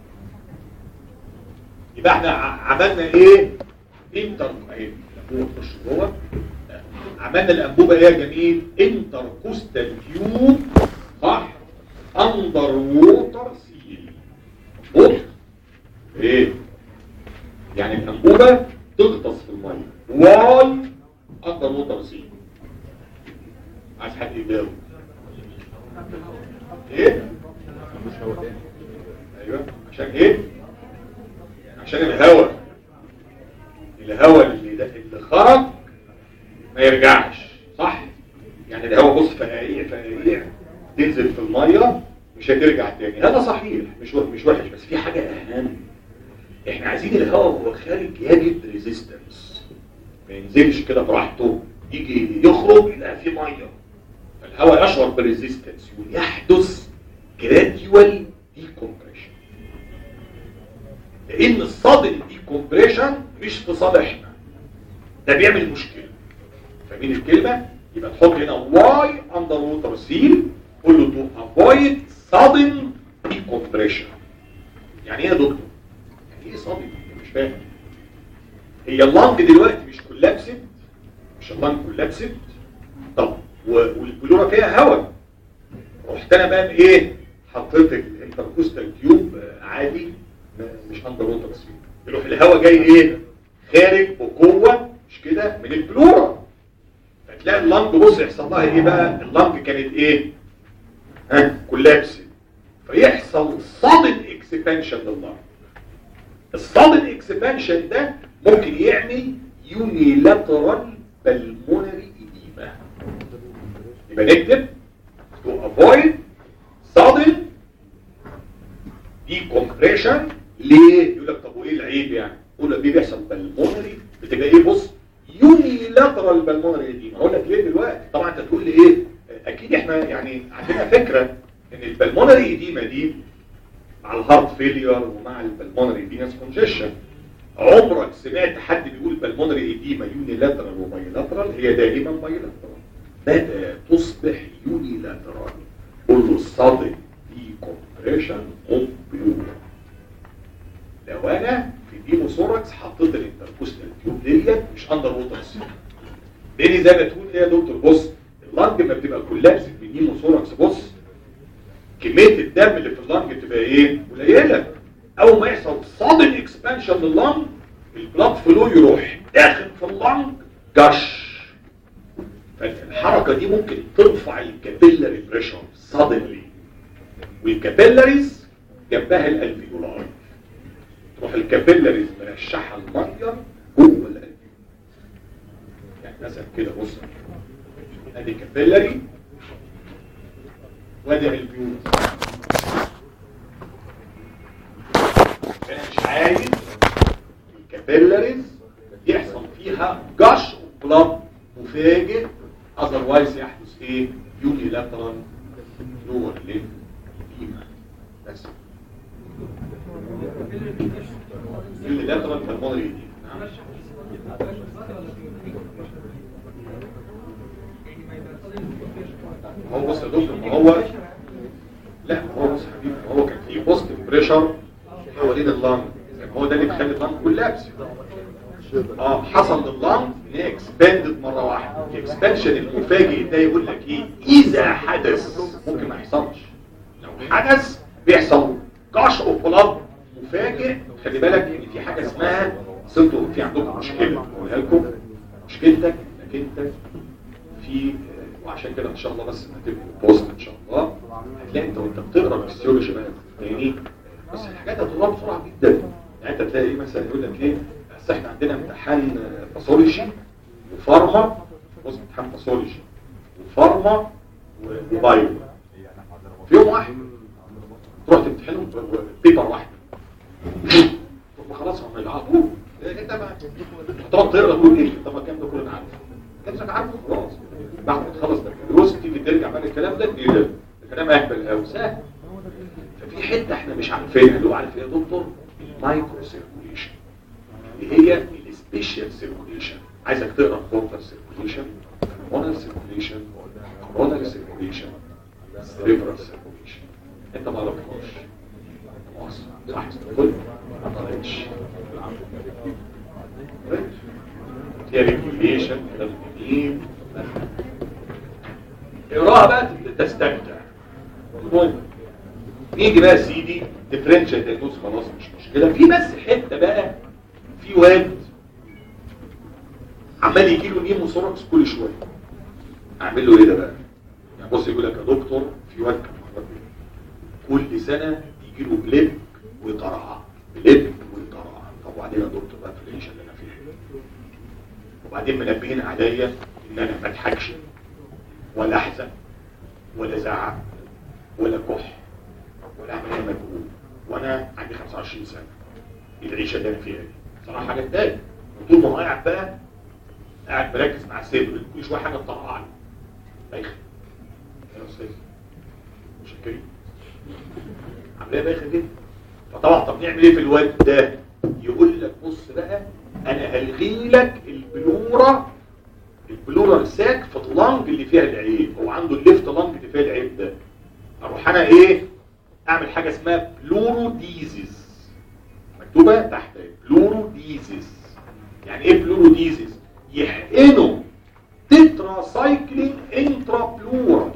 يبقى احنا ع- عملنا ايه انتر ايه الانبوبه تخش جوه عملنا الانبوبه ايه يا جميل انتركوستال تيوب صح اندر ووتر سيل مظبوط ايه يعني الانبوبه انبوبه تغطس في الميه واي اندر ووتر سي عايز حد يجاوب ايه ايوه عشان ايه عشان الهواء الهواء اللي ده اللي خرج ما يرجعش صح يعني الهواء بص فقاقيع فقاقيع تنزل في الميه مش هترجع تاني هذا صحيح مش وح- مش وحش بس في حاجه اهم احنا عايزين الهواء وهو خارج يجد ريزيستنس ما ينزلش كده براحته يجي يخرج يلاقي في ميه فالهواء يشعر بريزيستنس ويحدث جراديوال ديكومبريشن لان الصادم ديكومبريشن مش في صالحنا ده بيعمل مشكله فاهمين الكلمه يبقى تحط هنا واي اندر ووتر سيل قول له تو افويد sudden decompression يعني ايه يا دكتور يعني ايه صادم مش فاهم هي اللنج دلوقتي مش كولابسد مش اللنج كولابسد طب و- والبلوره فيها هواء رحت انا بقى ايه حطيت الانتركوستال تيوب آه، عادي ما- مش اندر ووتر سيل يروح الهواء جاي ايه خارج بقوه مش كده من البلوره فتلاقي اللنج بص يحصل لها ايه بقى اللنج كانت ايه ها كولابس فيحصل صدن اكسبانشن لللنج الصدن اكسبانشن ده ممكن يعمل يونيلاترال بالمونري ايديما يبقى نكتب to avoid sudden decompression ليه يقول لك طب وايه العيب يعني يقول لك دي بيحصل بالمونري بتبقى ايه بص يونيلاترال بالمونري ايديما هقول لك ليه دلوقتي طبعا انت تقول لي ايه اكيد احنا يعني عندنا فكره ان البلمونري ايديما دي مع الهارت فيلير ومع البلمونري فينس كونجيشن عمرك سمعت حد بيقول بالمونري ايديما يونيلاترال وبايلاترال هي دائما بايلاترال متى تصبح يونيلاترال قول له صادق دي كومبريشن اوف بلور لو انا في ديموثوركس حطيت الانتركوستال تيوب ديت مش اندر ووتر سيل لان زي ما تقول ايه يا دكتور بص اللنج ما بتبقى كلابس في ديموثوركس بص كميه الدم اللي في اللنج تبقى ايه قليله اول ما يحصل صادم اكسبانشن لللنج البلاد فلو يروح داخل في اللنج جش فالحركه دي ممكن ترفع الكابيلاري بريشر suddenly والكابيلاريز جنبها الالفيولاي تروح الكابيلاريز مرشحه الميه جوه الالفيولاي يعني مثلا كده بص ادي كابيلاري وادي الفيولاي انا مش عايز الكابيلاريز يحصل فيها جش بلاد مفاجئ اذروايز يحدث ايه يونيلاترال لور ليف فيما بس يونيلاترال بالمونري دي نعم هو بص يا دكتور ما هو لا ما هو بص يا حبيبي ما هو كان في بوزيتيف بريشر حوالين اللنج يعني هو ده اللي بيخلي اللنج كولابس اه حصل لللنج ان هي اكسباندد مره واحده الاكسبانشن المفاجئ ده يقول لك ايه اذا حدث ممكن ما يحصلش لو حدث بيحصل كاش اوف بلاد مفاجئ خلي بالك ان في حاجه اسمها صرتوا في عندكم مشكله اقولها لكم مشكلتك انك انت في وعشان كده ان شاء الله بس هتبقى بوست ان شاء الله هتلاقي انت وانت بتقرا الفسيولوجي بقى تاني بس الحاجات هتطلع بسرعه جدا يعني انت تلاقي مثلا يقول لك ايه بس احنا عندنا امتحان باثولوجي وفارما بص امتحان باثولوجي وفارما وبايو في يوم واحد تروح تمتحنهم بيبر واحد طب خلاص هم يلعبوا انت بقى تقعد تقرا تقول ايه طب ما الكلام ده كله انا عارفه كانك عارفه خلاص بعد ما تخلص بكالوريوس تيجي ترجع بقى الكلام ده ايه ده ده كلام اهبل قوي سهل ففي حته احنا مش عارفينها اللي هو عارف ايه يا دكتور المايكرو سيركوليشن اللي هي السبيشال سيركوليشن عايزك تقرا بورتال سيركوليشن هرمونال سيركوليشن كورونال سيركوليشن سيريبرال سيركوليشن انت ما عرفتهاش مؤاخذة. صح كل ما قريتش هي ريجوليشن كلام جميل اقراها بقى تستمتع المهم نيجي بقى يا سيدي ديفرنشال دايجنوز خلاص مش مشكله في بس حته بقى في واد عمال يجي له نيموثوركس كل شويه اعمل له ايه ده بقى يعني بص يقول لك يا دكتور في واد كان مرض كل سنه يجي له بليب ويطرقع بليب ويطرقع طب وبعدين يا دكتور بقى في العيشه اللي انا فيها وبعدين منبهين عليا ان انا ما اضحكش ولا احزن ولا زعق ولا كح ولا اعمل اي مجهود وانا عندي 25 سنه ايه العيشه اللي انا فيها دي صراحه حاجه تضايق وطول ما هو قاعد بقى قاعد مركز مع السيد كل شويه حاجه تطلع له بايخه يا استاذ متشكرين عمليه بايخه جدا فطبعا طب نعمل ايه في الواد ده يقول لك بص بقى انا هلغي لك البلوره البلورال ساك في اللنج اللي فيها العيب هو عنده الليفت لنج اللي فيها العيب ده اروح انا ايه اعمل حاجه اسمها بلوروديزيس مكتوبه تحت بلوروديزيس يعني ايه بلوروديزيس يحقنوا تترا سايكلين انترا بلورال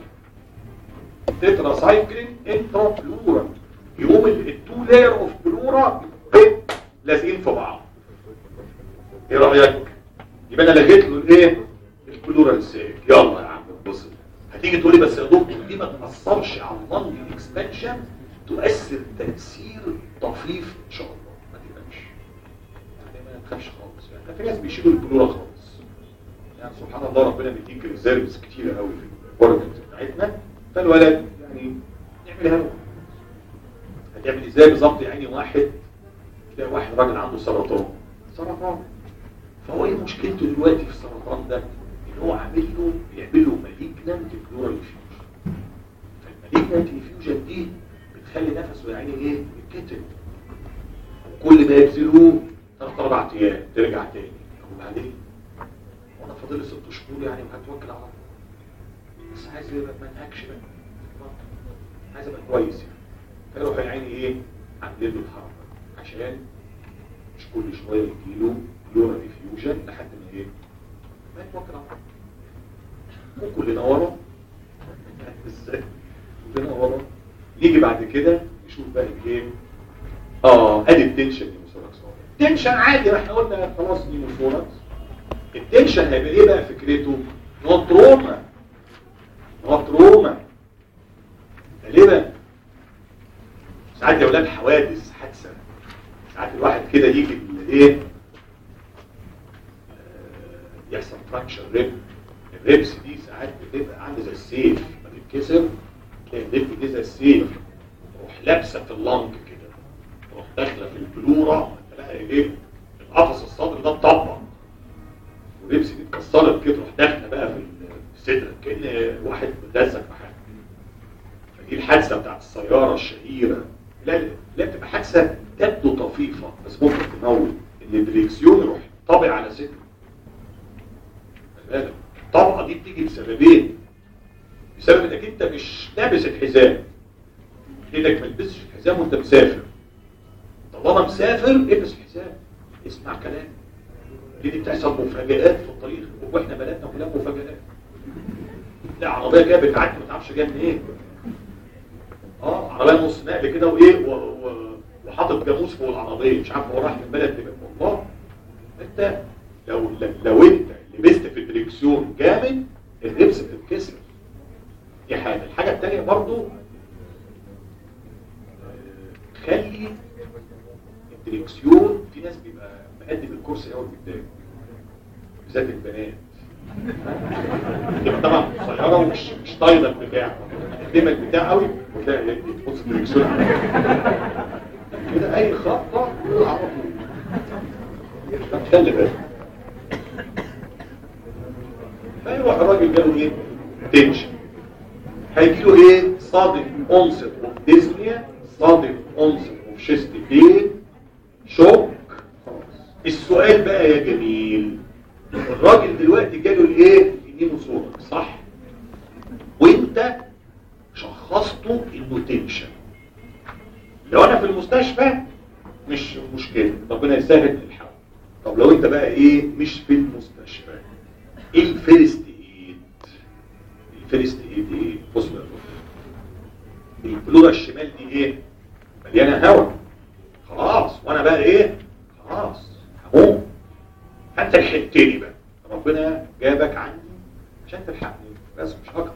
تترا سايكلين انترا بلورال يقوم التو لاير اوف بلورا لازقين في بعض ايه رايك يبقى انا لغيت له الايه البلورال سيك يلا يا عم بص هتيجي تقول لي بس يا دكتور دي ما تاثرش على اللنج اكسبانشن تؤثر تاثير طفيف ان شاء الله ما تقلقش يعني ما تخافش خالص يعني في ناس بيشيلوا البلورا خالص يعني سبحان الله ربنا بيديك ريزيرفز كتيره قوي في البرودكت بتاعتنا فالولد يعني نعملها له هتعمل ازاي بالظبط يعني واحد تلاقي واحد راجل عنده سرطان سرطان فهو ايه مشكلته دلوقتي في السرطان ده ان هو عامل له بيعمل له مالجنانت بلورال فيوجن فالمالجنانت فيوجن دي بتخلي نفسه يعني ايه يتكتم وكل ما يبذلوه ثلاث اربع ايام ترجع تاني طب وبعدين وانا فاضل لي ست شهور يعني وهتوكل على الله بس عايز يبقى ما انهكش بقى عايز ابقى كويس يعني فيروح يا عيني ايه عاملين له الحركه عشان مش كل شويه يجيله بلورا ديفيوجن لحد ما ايه ما يتوكل على الله وكلنا ورا ازاي كلنا ورا نيجي بعد كده نشوف بقى الايه اه ادي التنشن نيموثوركس تنشن عادي احنا قلنا خلاص نيموثوركس التنشن هيبقى ايه بقى فكرته ان هو تروما هو تروما ليه بقى ساعات يا ولاد حوادث حادثه ساعات الواحد كده يجي ايه يحصل فراكشر ريب الريبس دي ساعات بتبقى عامله زي السيف ما تتكسر تلاقي الريب دي زي السيف تروح لابسه في اللنج كده تروح داخله في البلوره تلاقي ايه القفص الصدري ده اتطبق والريبس دي اتكسرت كده تروح داخله بقى في الصدر كان واحد متلزق في حاجه فدي الحادثه بتاعت السياره الشهيره لا لا بتبقى حادثه تبدو طفيفه بس ممكن تموت ان الدريكسيون يروح طابع على صدره بالك الطبقه دي بتيجي بسببين بسبب انك انت مش لابس الحزام انك ما تلبسش الحزام وانت مسافر طالما مسافر البس الحزام اسمع كلام دي, دي بتحصل مفاجآت في الطريق واحنا بلدنا كلها مفاجآت لا عربيه جايه بتعدي ما تعرفش جايه منين اه عربيه نص نقل كده وايه و... و... وحاطط جاموس فوق العربيه مش عارف هو راح من بلد لبلد والله انت لو لو انت لبست في الدريكسيون جامد اللبس بتتكسر دي حاجه الحاجه الثانيه برضو خلي الدريكسيون في ناس بيبقى مقدم الكرسي قوي قدام بالذات البنات تبقى طبعا قصيره ومش مش طايله البتاع مقدمه البتاع قوي وتلاقي تبص الدريكسيون كده اي خطه على طول خلي بالك فيروح الراجل جاله ايه تنشن هيجي له ايه صادم اونست اوف ديزنيا صادم اونست اوف شيست بين شوك السؤال بقى يا جميل الراجل دلوقتي جاله الايه النيموثوركس صح وانت شخصته انه تنشن لو انا في المستشفى مش مشكله ربنا يسهل الحال طب لو انت بقى ايه مش في المستشفى ايه الفيرست ايد الفيرست ايد ايه بص بقى البلورة الشمال دي ايه مليانه هواء خلاص وانا بقى ايه خلاص اهو فانت لحقتني بقى ربنا جابك عندي عشان تلحقني بس مش اكتر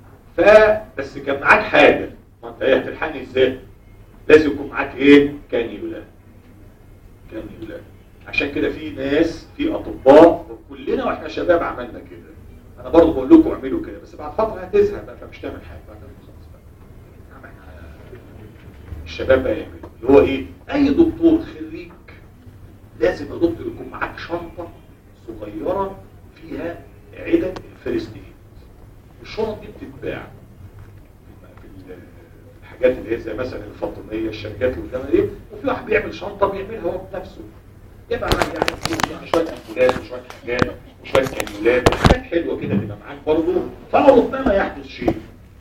فبس كان معاك حاجه ما انت ايه هتلحقني ازاي لازم يكون معاك ايه كانيولا كانيولا عشان كده في ناس في اطباء كلنا واحنا شباب عملنا كده انا برضه بقول لكم اعملوا كده بس بعد فتره هتزهق بقى فمش تعمل حاجه بعد خلاص بقى عمل الشباب بقى يعملوا اللي هو ايه اي دكتور خريج لازم يا دكتور يكون معاك شنطه صغيره فيها عدد الفيرست ايد الشنط دي بتتباع في ال- الحاجات اللي هي زي مثلا الفاطميه الشركات اللي قدامها دي وفي واحد بيعمل شنطه بيعملها هو بنفسه يبقى معاك يعني يعني شويه امبولات وشويه حاجات وشويه كانيولات حاجات حلوه كده تبقى معاك برضه فربما يحدث شيء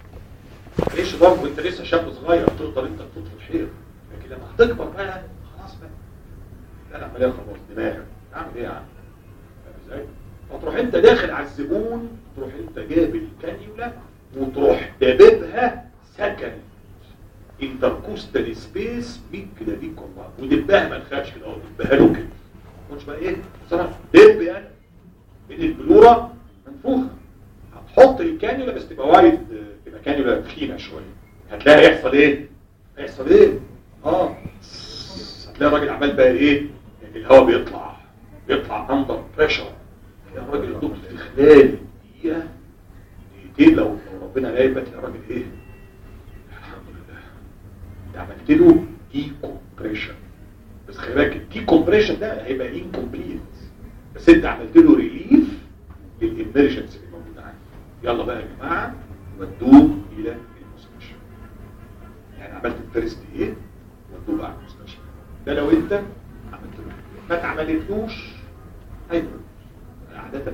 ليش برضه انت لسه شاب صغير تقدر انت تطفي خير لكن لما هتكبر بقى خلاص بقى لا العمليه خلاص دماغك اعمل ايه يا عم فاهم ازاي؟ فتروح انت داخل على الزبون تروح انت جايب الكانيولا وتروح دببها سكن انتركوستال سبيس 100 كده دي والله ودبها ما تخافش كده اهو دبها له كده مش بقى ايه بصراحه دب يعني من البلوره منفوخه هتحط الكانيولا بس تبقى وايد تبقى كانيولا تخينه شويه هتلاقي هيحصل ايه هيحصل ايه اه هتلاقي الراجل عمال بقى ايه الهواء بيطلع بيطلع اندر بريشر يا راجل الدكتور في خلال دقيقه دقيقتين لو لو ربنا جايبك يا راجل ايه الحمد لله انت عملت له دي كومبريشن بس خلي بالك الدي كومبريشن ده هيبقى انكمبليت بس انت عملت له ريليف للامرجنسي اللي موجود عندك يلا بقى يا جماعه ودوه الى المستشفى يعني عملت الفيرست ايه ودوه بقى على المستشفى ده لو انت عملت له ما اتعملتلوش هيبقى عادة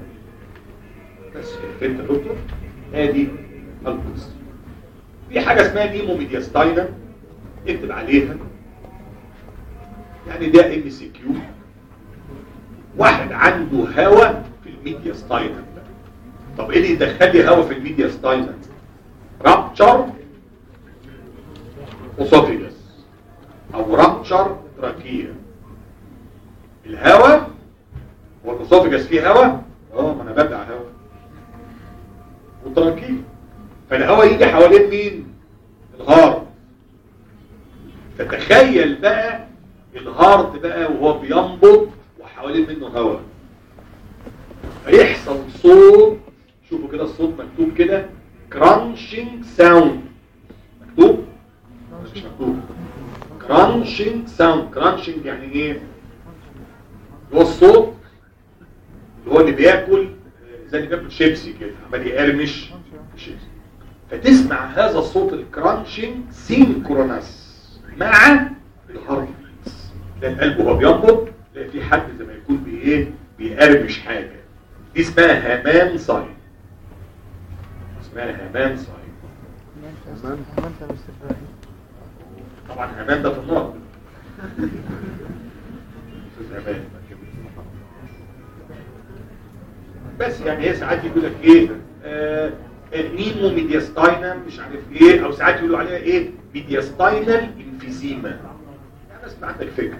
بس فهمت يا دكتور ادي القدس في حاجة اسمها نيمو ميدياستاينا اكتب عليها يعني ده ام سي كيو واحد عنده هوا في الميدياستاينا طب ايه اللي يدخل لي هوا في الميدياستاينا رابتشر اسوفيجس او رابتشر تراكيه الهواء هو الاسوفجس فيه هواء اه ما انا ببلع هواء وتراكيب فالهواء يجي حوالين مين الهارت فتخيل بقى الهارت بقى وهو بينبض وحوالين منه هواء هيحصل صوت شوفوا كده الصوت مكتوب كده كرانشنج ساوند مكتوب مش مكتوب كرانشنج ساوند كرانشنج يعني ايه اللي هو الصوت اللي هو اللي بياكل زي اللي بياكل شيبسي كده عمال يقرمش شيبسي فتسمع هذا الصوت الكرانشنج سينكرونس مع الهارت بيتس ده القلب وهو بينبض تلاقي في حد زي ما يكون بايه بيقرمش حاجه دي اسمها همان ساين اسمها همان ساين عملت يا مستر ابراهيم طبعا همان ده في النار أستاذ همان بس يعني هي ساعات يقول لك ايه آه نيمو ميدياستاينا مش عارف ايه او ساعات يقولوا عليها ايه ميدياستاينال انفيزيما يعني بس يبقى عندك فكره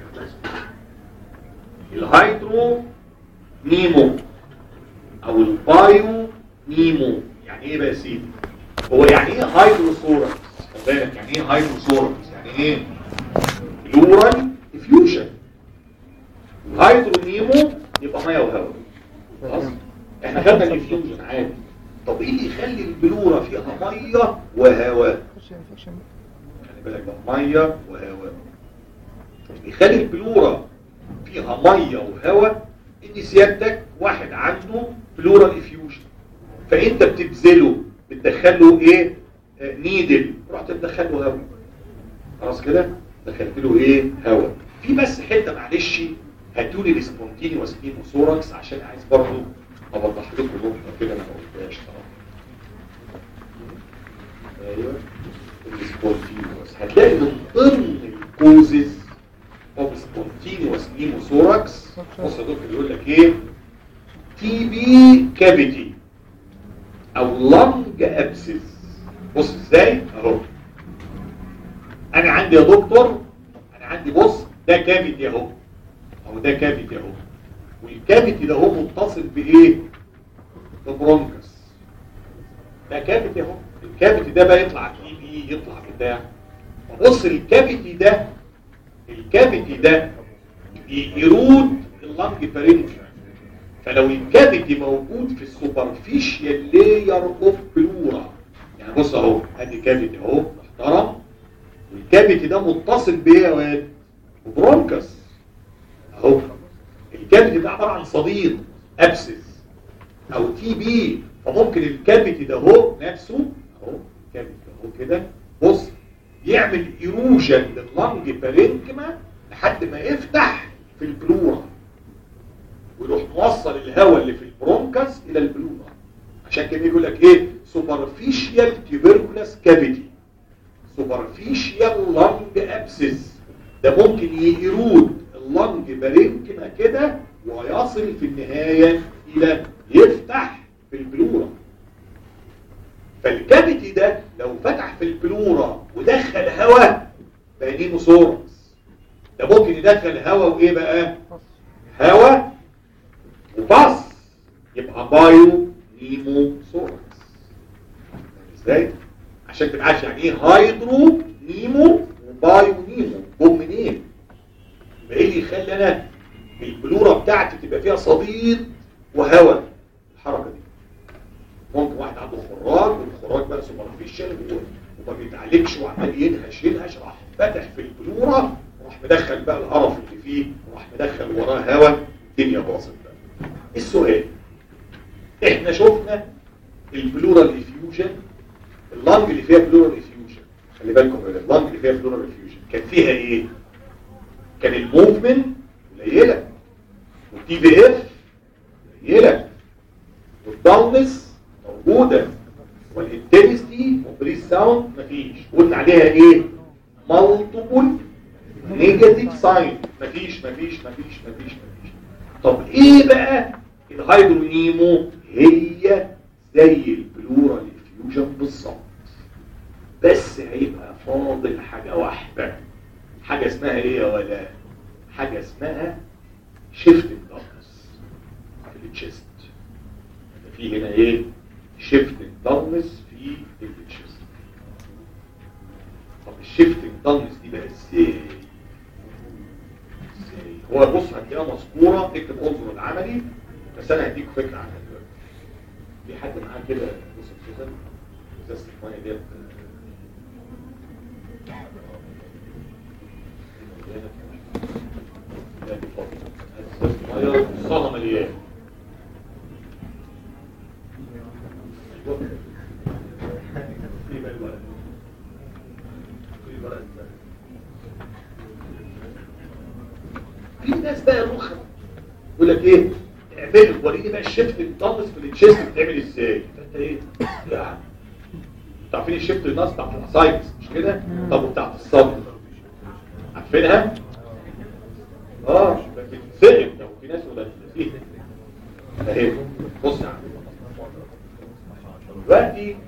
الهيدرو نيمو او البايو نيمو يعني ايه بقى يا سيدي هو يعني ايه هيدروسوركس خد بالك يعني ايه هيدروسوركس يعني ايه بلورال افيوجن الهيدرو نيمو يبقى ميه وهواء خلاص احنا خدنا الافيوجن عادي طب ايه اللي يخلي البلوره فيها ميه وهواء خش انفكشن خلي بالك بقى ميه وهواء اللي يخلي البلوره فيها ميه وهواء ان سيادتك واحد عنده بلورال افيوجن فانت بتبذله بتدخله ايه آه، نيدل رحت تدخله هواء خلاص كده دخلت له ايه هواء في بس حته معلش هاتولي السبونتينيوس نيموثوركس عشان عايز برضه اوضح لكم نقطه كده انا ما قلتهاش طبعا ايوه السبونتينيوس هتلاقي من ضمن الكوزز اوف سبونتينيوس نيموثوركس بص يا دكتور بيقول لك ايه تي بي كافيتي او لنج ابسس بص ازاي اهو انا عندي يا دكتور انا عندي بص ده كافيتي اهو او ده كافيتي اهو والكافيتي ده هو متصل بايه ببرونكس ده كافيتي اهو الكافيتي ده بقى يطلع تي بي يطلع بتاع بص الكافيتي ده الكافيتي ده ي- يرود اللنج بارينكيوم فلو الكافيتي موجود في السوبرفيشال لاير اوف بلورا يعني بص اهو ادي كافيتي اهو محترم والكافيتي ده متصل بايه يا واد برونكس اهو الكافيتي ده عباره عن صديد ابسس او تي بي فممكن الكافيتي ده اهو نفسه اهو الكافيتي اهو كده بص يعمل ايروجن لللنج بارينكما لحد ما يفتح في البلورا ويروح موصل الهواء اللي في البرونكس الى البلورا عشان كده يقول لك ايه سوبرفيشال تيبركولاس كافيتي سوبرفيشال لانج ابسس ده ممكن يرود اللنج بارينكما كده ويصل في النهاية الى يفتح في البلورا فالكافيتي ده لو فتح في البلورا ودخل هواء بقى نيموسورس ده ممكن يدخل هواء وايه بقى هواء وباص يبقى بايو نيموسورس ازاي عشان تبقى عارف يعني ايه هايدرو نيمو وبايو نيمو جم منين يبقى ايه اللي يخلي انا البلوره بتاعتي تبقى فيها صديد وهواء الحركه دي ممكن واحد عنده خراج والخراج بقى سوبرفيشال وما بيتعالجش وعمال ينهش ينهش راح فتح في البلوره وراح مدخل بقى القرف اللي فيه وراح مدخل وراه هواء الدنيا باظت بقى السؤال احنا شفنا البلورال افيوجن اللنج اللي فيها بلورال افيوجن خلي بالكم من اللنج اللي فيها بلورال افيوجن كان فيها ايه كان الموفمنت قليله والتي في اف قليله والداونس موجوده والانتنستي والبريس ساوند مفيش قلنا عليها ايه مالتيبل نيجاتيف ساين مفيش مفيش مفيش مفيش مفيش طب ايه بقى الهيدرونيمو هي زي البلورال افيوجن بالظبط بس هيبقى فاضل حاجه واحده حاجه اسمها ايه يا ولا حاجه اسمها شيفت داركنس في التشيست في هنا ايه شيفت داركنس في التشيست طب الشيفت داركنس دي بقى ازاي ازاي هو بص هتلاقيها مذكوره اكتب انظر العملي بس انا هديك فكره عنها دلوقتي في حد معاه كده بص كده ازازه الميه ديت صالة مليان في بقى الورق في ورق في ناس بقى رخم يقول لك ايه اعمل وريني بقى الشيفت الضغط في التشيست بتعمل ازاي فانت ايه يعني عارفين الشيفت الناس بتاعت الاسايتس مش كده طب وبتاعت الصدر عارفينها اه بتتسرق لو في ناس ولا فيها اهي بص يا عم دلوقتي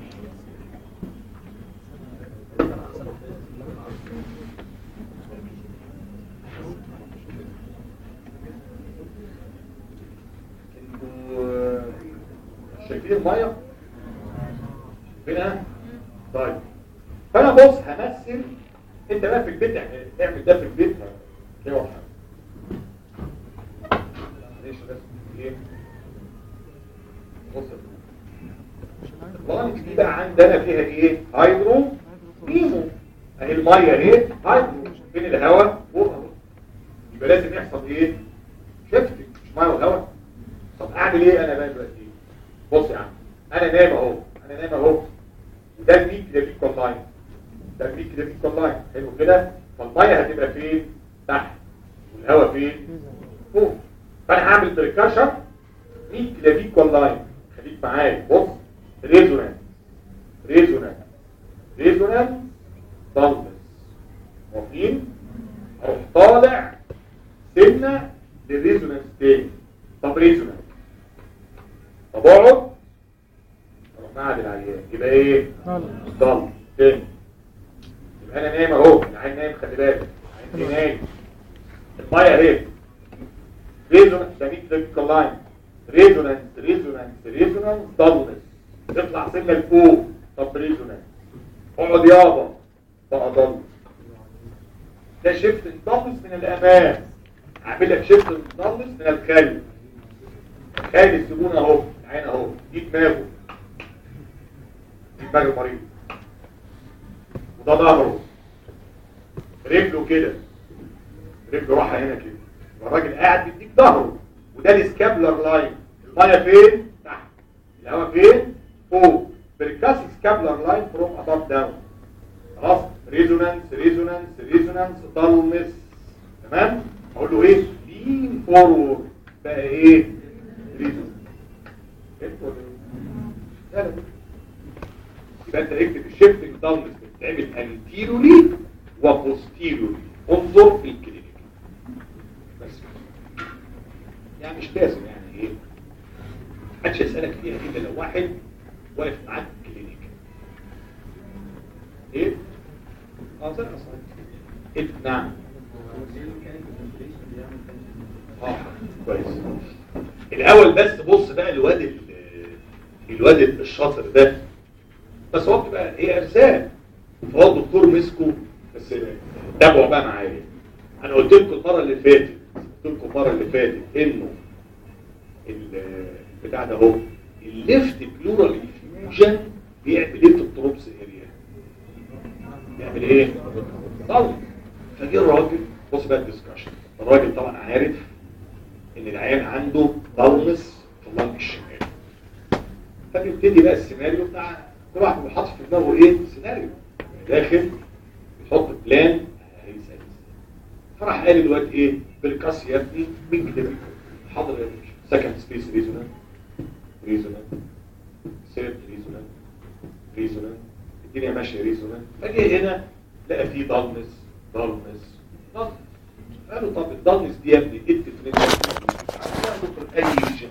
انتوا شايفين الميه شايفينها طيب فانا بص همثل انت بقى في البيت يعني اعمل ده في البيت كده واحد معلش بس ايه بص البلانك دي بقى عندنا فيها ايه هيدرو نيمو اهي الميه اهي هيدرو بين الهواء فوق اهو يبقى لازم يحصل ايه شفت مش ميه وهواء طب اعمل ايه انا بقى دلوقتي بص يا عم انا نايم اهو انا نايم اهو ده الميك ده فيه كولاين ده الميك ده فيه كولاين حلو كده فالميه هتبقى فين تحت والهواء فين فوق فانا هعمل بريكاشن ميك ده فيه كولاين خليك معايا بص ريزونانس ريزونانس ريزونانس ضلمس واقفين اروح طالع سنه للريزونانس تاني طب ريزونانس طب اقعد اروح قاعد العيان يبقى ايه ضل تاني يبقى انا نايم اهو العين نايم خلي بالك العين دي نايم الميه اهي ريزونانس ده ميد لاين ريزونانس ريزونانس ريزونانس دلنس تطلع سنه لفوق طب ريزونانس اقعد يابا بقى ضل ده شيفت الضلس من الامام عامل لك شيفت الضلس من الخلف خالي الزبون اهو العين اهو دي دماغه دي دماغ المريض وده ظهره رجله كده رجله راحه هنا كده والراجل قاعد بيديك ظهره وده السكابلر لاين الميه فين تحت الهواء فين فوق بركاسي سكابلر لاين فروم اباف داون خلاص ريزونانس ريزونانس ريزونانس ضلمس تمام اقول له ايه لين فورورد بقى ايه ريزونانس لا لا يبقى انت اكتب الشيفتنج ضلمس بتتعمل انتيرولي وبوستيرولي انظر في الكلينيك بس يعني مش لازم يعني ايه محدش يسألك فيها الا لو واحد واقف معاك في الكلينيك ايه؟ اه زي اصلا إيه؟ نعم اه كويس الاول بس بص بقى الواد ال- الواد الشاطر ده بس هو بتبقى هي ارزاق فهو الدكتور مسكه بس تابعوا بقى معايا انا قلت لكم المره اللي فاتت قلت لكم المره اللي فاتت انه ال- بتاع ده اهو الليفت بلورال انفيوجن بيعمل ايه في التروبس اريا بيعمل ايه طول فجه الراجل بص بقى الديسكشن الراجل طبعا عارف ان العيان عنده ضلمس في اللنج الشمالي فبيبتدي بقى السيناريو بتاع كل واحد بيحط في دماغه ايه سيناريو داخل بيحط بلان هيسال فراح قال الواد ايه بالكاس يا ابني مين كده حاضر يا باشا سكند سبيس ريزونانت ريزونانت سيرت ريزونانت ريزونانت الدنيا ماشيه ريزونانت فجي هنا لقى فيه ضلمس ضلمس ضلمس قالوا طب الضلمس دي يا ابني ايه الديفرنس اي ريجن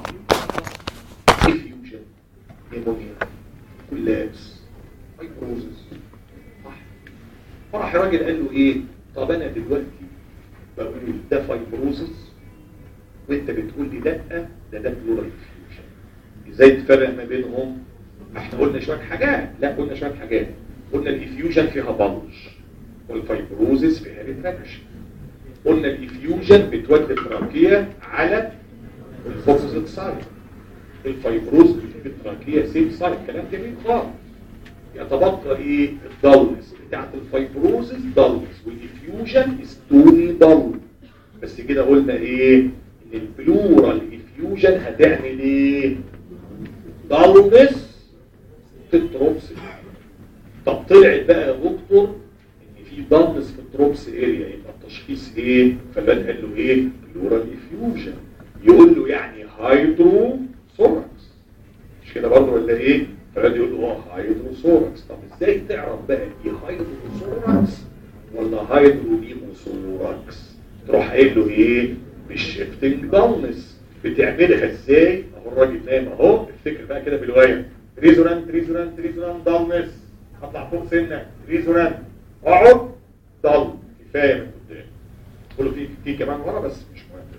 افيوجن نيمونيا كولابس فايبروزس صح فراح الراجل قال له ايه طب انا دلوقتي بقول له ده فايبروزس وانت بتقول لي لا ده ده بلورال افيوجن ازاي تفرق ما بينهم احنا قلنا شويه حاجات لا قلنا شويه حاجات قلنا الافيوجن فيها بلج والفايبروزس فيها ريتراكشن قلنا الافيوجن بتودي التراكيه على الفوكسيت سايد الفايبروز في التراكيه سيف سايد كلام جميل خالص يتبقى ايه الضلمس بتاعت الفايبروزس ضلمس والافيوجن ستوني ضل بس كده قلنا ايه ان البلورال افيوجن هتعمل ايه ضلمس في التروبس طب طلعت بقى يا دكتور ان في ضلمس في التروبس اريا يبقى التشخيص ايه فالواد قال له ايه بلورال افيوجن يقول له يعني هايدرو ثوركس مش كده برضه ولا ايه فالواد يقول له اه هايدرو ثوركس طب ازاي تعرف بقى دي هايدرو ثوركس ولا هايدرو ثوركس تروح قايل له ايه بالشيفتنج دالنس بتعملها ازاي اهو الراجل نايم اهو افتكر بقى كده بالوايه ريزونانت ريزونانت ريزونانت دالنس اطلع فوق سنه ريزونانت اقعد ضل كفايه من قدام قول له في في كمان ورا بس مش مهم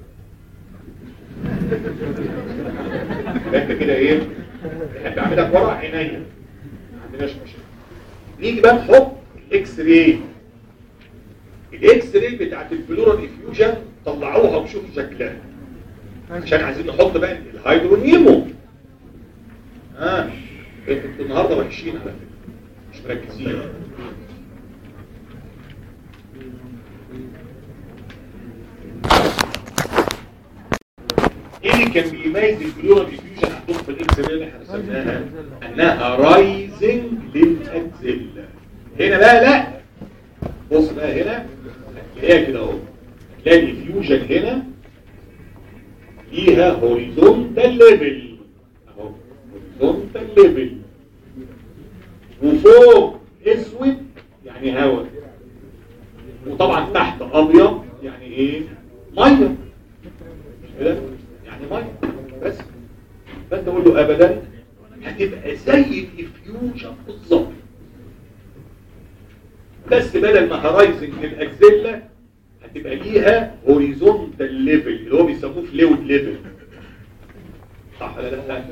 انت كده ايه احب اعملك ورا عينيا ما عندناش مشكله نيجي بقى نحط الاكس راي الاكس راي بتاعت البلورال افيوجن طلعوها وشوفوا شكلها عشان عايزين نحط بقى الهيدرونيمو اه انتوا النهارده وحشين على فكره مش مركزين ايه اللي كان بيميز البلورال ديفيوجن عندهم في الاكس راي اللي احنا رسمناها انها رايزنج للاكزيلا هنا بقى لا بص بقى هنا هتلاقيها كده اهو هتلاقي الديفيوجن هنا ليها هوريزونتال ليفل اهو هوريزونتال ليفل وفوق اسود يعني هواء وطبعا تحت ابيض يعني ايه ميه كده يعني ميه بس فانت تقول له ابدا هتبقى زي الافيوجن بالظبط بس بدل ما هرايزنج للاكزيلا هتبقى ليها هوريزونتال ليفل اللي هو بيسموه فلويد ليفل صح ولا لا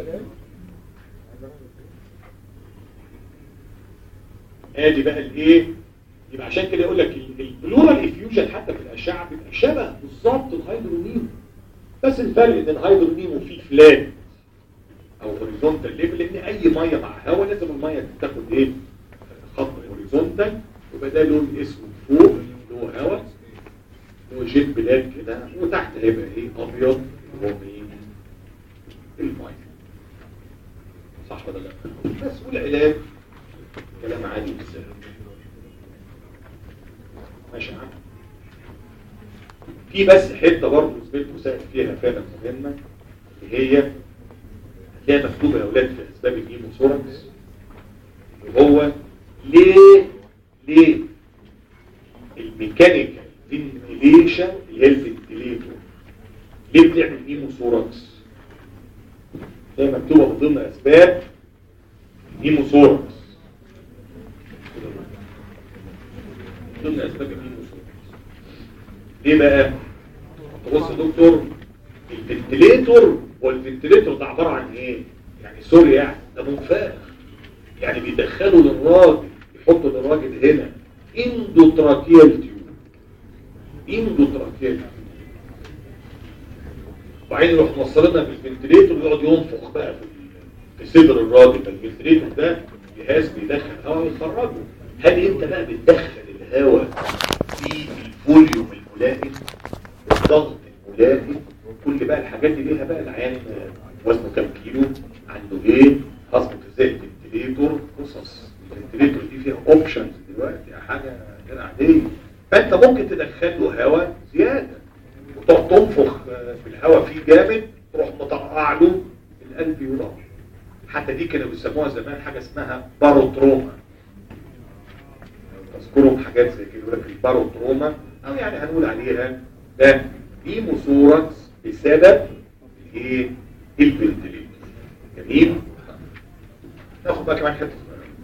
ادي بقى الايه يبقى عشان كده يقول لك البلورال افيوجن حتى في الاشعه بيبقى شبه بالظبط الهيدرونيم بس الفرق ان الهيدرونيم فيه فلات او هوريزونتال ليفل لان اي ميه مع هواء لازم الميه تاخد ايه خط هوريزونتال يبقى ده لون اسود فوق اللي هو هواء اللي هو جيت بلاد كده وتحت هيبقى ايه ابيض اللي هو مين الميه صح ولا لا بس والعلاج كلام عادي بالسهل ماشي معاك في بس حته برضه زميلكم سائل فيها فعلا مهمه اللي هي هتلاقيها مكتوبه يا اولاد في اسباب الهيموثوركس وهو ليه ليه الميكانيكال فنتيليشن اللي هي الفنتيليتور ليه بنعمل هيموثوركس هي مكتوبه من ضمن اسباب الهيموثوركس ضمن اسباب الهيموثوركس ليه بقى بص يا دكتور الفنتليتور والفنتليتور ده عباره عن ايه يعني سوري يعني ده منفاخ يعني بيدخلوا للراجل يحطوا للراجل هنا اندوتراكيال تيوب اندوتراكيال وبعدين يروح موصلنا بالفنتليتور ويقعد ينفخ بقى في في صدر الراجل الفنتليتور ده جهاز بيدخل هواء ويخرجه هل انت بقى بتدخل الهواء في الفوليوم الملائم الضغط الملائم كل بقى الحاجات دي ليها بقى العيان وزنه كام كيلو عنده ايه هظبط ازاي الفنتليتور قصص الفنتليتور دي فيها اوبشنز دلوقتي حاجه غير عاديه فانت ممكن تدخل له هواء زياده وتقعد تنفخ في الهواء فيه جامد تروح مطقع له القلب يروح حتى دي كانوا بيسموها زمان حاجه اسمها باروتروما تذكرهم حاجات زي كده يقول لك الباروتروما او يعني هنقول عليها ده هيموثوركس بسبب ايه الفنتليتور جميل ناخد بقى كمان حته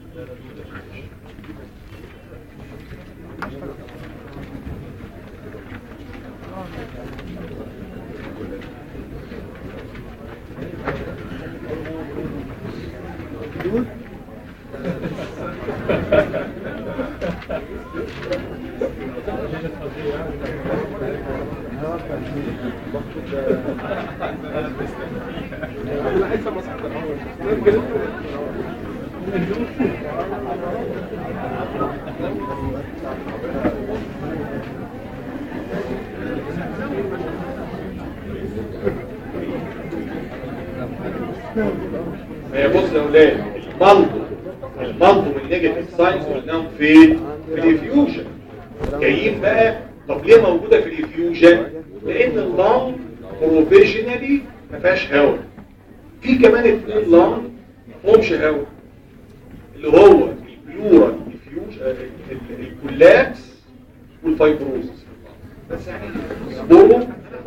هي بص يا اولاد المنطق المنطق من نيجاتيف ساينس قلناهم فين في الافيوجن جايين بقى طب ليه موجوده في الافيوجن لان اللنج بروفيشنالي ما فيهاش هواء في كمان اثنين لنج ما فيهمش هواء اللي هو البلورال افيوجن الكولابس والفايبروزس بس يعني اصبروا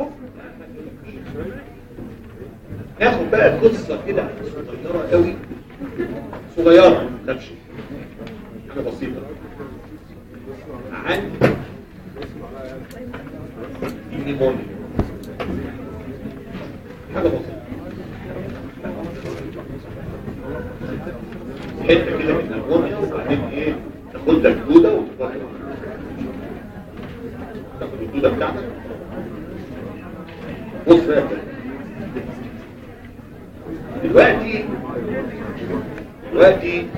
ناخد بقى قصة كده صغيرة قوي صغيرة ما تخافش حاجة بسيطة عن النيمونيا حاجة بسيطة حتة كده من النيمونيا وبعدين ايه تاخد لك دودة وتفضل تاخد الدودة بتاعتك بص بقى دلوقتي دلوقتي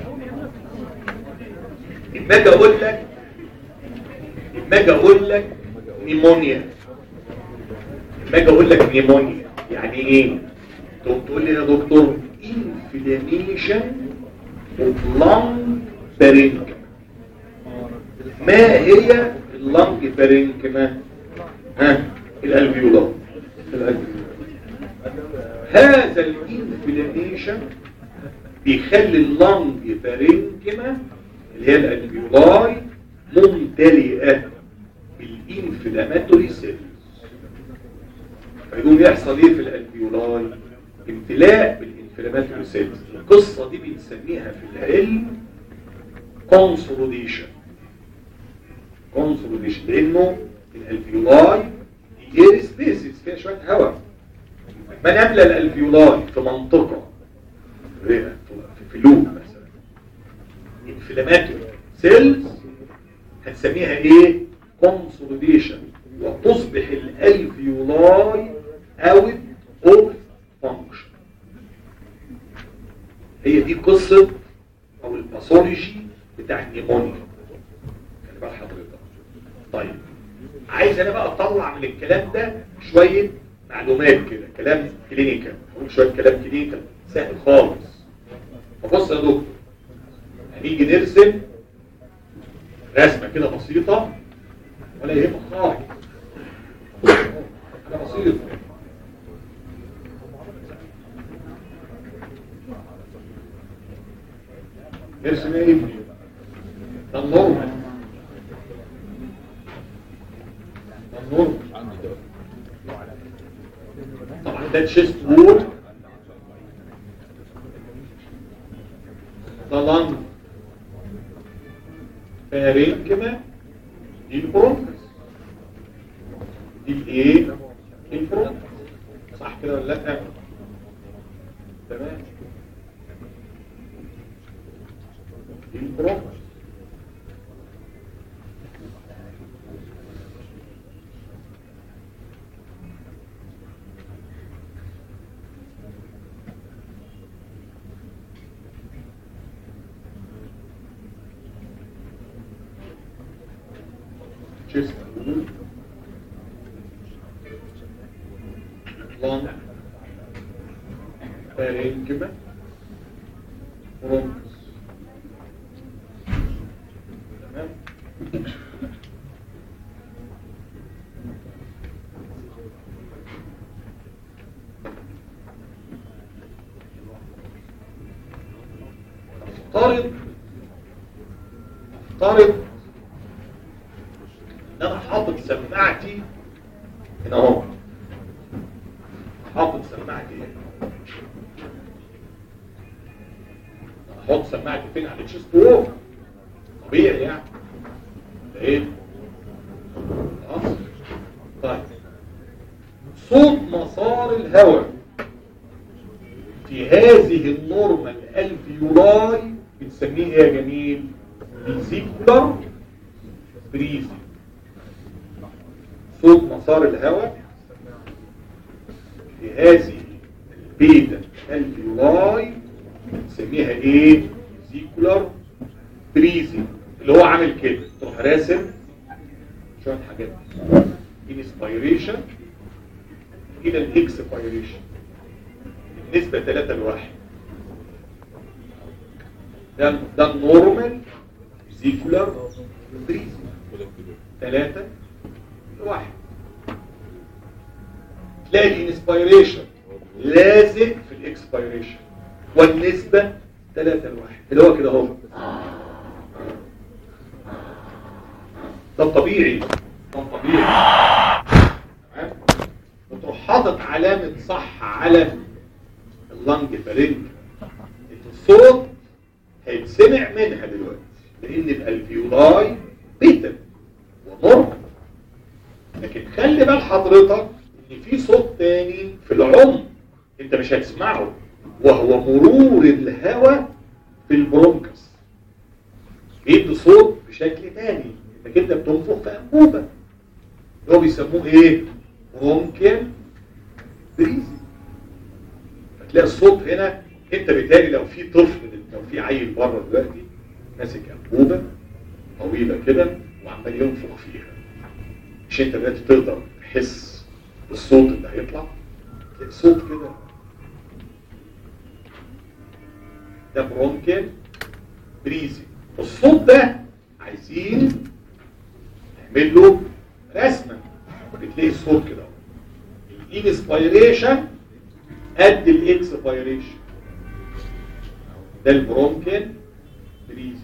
لما اجي اقول لك لما اجي اقول لك نيمونيا لما اجي اقول لك نيمونيا يعني ايه تقوم تقول لي يا دكتور انفلاميشن اوف لانج بارينكما ما هي اللانج بارينكما ها الالفيولار الالفيولار هذا الانفلاميشن بيخلي اللنج بارينكما اللي هي الالفيولاي ممتلئه بالانفلاماتوري سيلز فيقوم يحصل ايه في الالفيولاي امتلاء بالانفلاماتوري سيلز القصه دي بنسميها في العلم كونسوليديشن كونسوليديشن لانه الالفيولاي دي اير سبيسز فيها شويه هواء ما نملى الالفيولاي في منطقه رئه في لوب مثلا انفلاماتوري سيلز هنسميها ايه كونسوليديشن وتصبح الالفيولاي اوت اوف فانكشن هي دي قصه او الباثولوجي بتاع النيمونيا خلي بال حضرتك طيب عايز انا بقى اطلع من الكلام ده شويه معلومات كده كلام كلينيكال اقول شويه كلام كلينيكال سهل خالص فبص يا دكتور هنيجي نرسم رسمه كده بسيطه ولا يهمك خالص حاجه بسيطه نرسم ايه ده النورمال ده النورمال طبعا ده تشيست وول ده لانج بارينكما دي البرونكس دي الايه البرونكس صح كده ولا لا تمام دي البرونكس chest wall, lung, parenchyma, bronchus. تمام؟ افترض افترض ان انا حاطط سماعتي هنا اهو حاطط سماعتي هنا احط سماعتي فين على التشيست وول طبيعي يعني ده ايه خلاص طيب صوت مسار الهواء في هذه النورمال الفيولاي بنسميه ايه يا جميل فيزيكولار بريزي صوت مسار الهواء في هذه البيدا الفيولاي بنسميها ايه فيزيكولار بريزي اللي هو عامل كده تروح راسم شويه حاجات انسبيريشن الى الاكسبيريشن النسبة 3 لواحد ده ده النورمال فيزيكولار بريزي 3 لواحد تلاقي الانسبيريشن لازق في الاكسبيريشن والنسبة 3 لواحد اللي هو كده اهو ده الطبيعي ده الطبيعي تمام وتروح حاطط علامة صح على اللنج فارنج الصوت هيتسمع منها دلوقتي لان الالفيولاي بيتا ونورمال لكن خلي بال حضرتك ان في صوت تاني في العمق انت مش هتسمعه وهو مرور الهواء في البرونكس بيدي صوت بشكل تاني انك انت بتنفخ في انبوبه اللي هو بيسموه ايه برونكيال بريزي هتلاقي الصوت هنا انت بالتالي لو في طفل لو في عيل بره دلوقتي ماسك انبوبه طويله كده وعمال ينفخ فيها مش انت دلوقتي تقدر تحس بالصوت اللي هيطلع تلاقي صوت كده ده برونكيال بريزي الصوت ده عايزين نعمل له رسمه بتلاقي الصوت كده الانسبيريشن قد الاكسبيريشن ده البرونكيال بريزي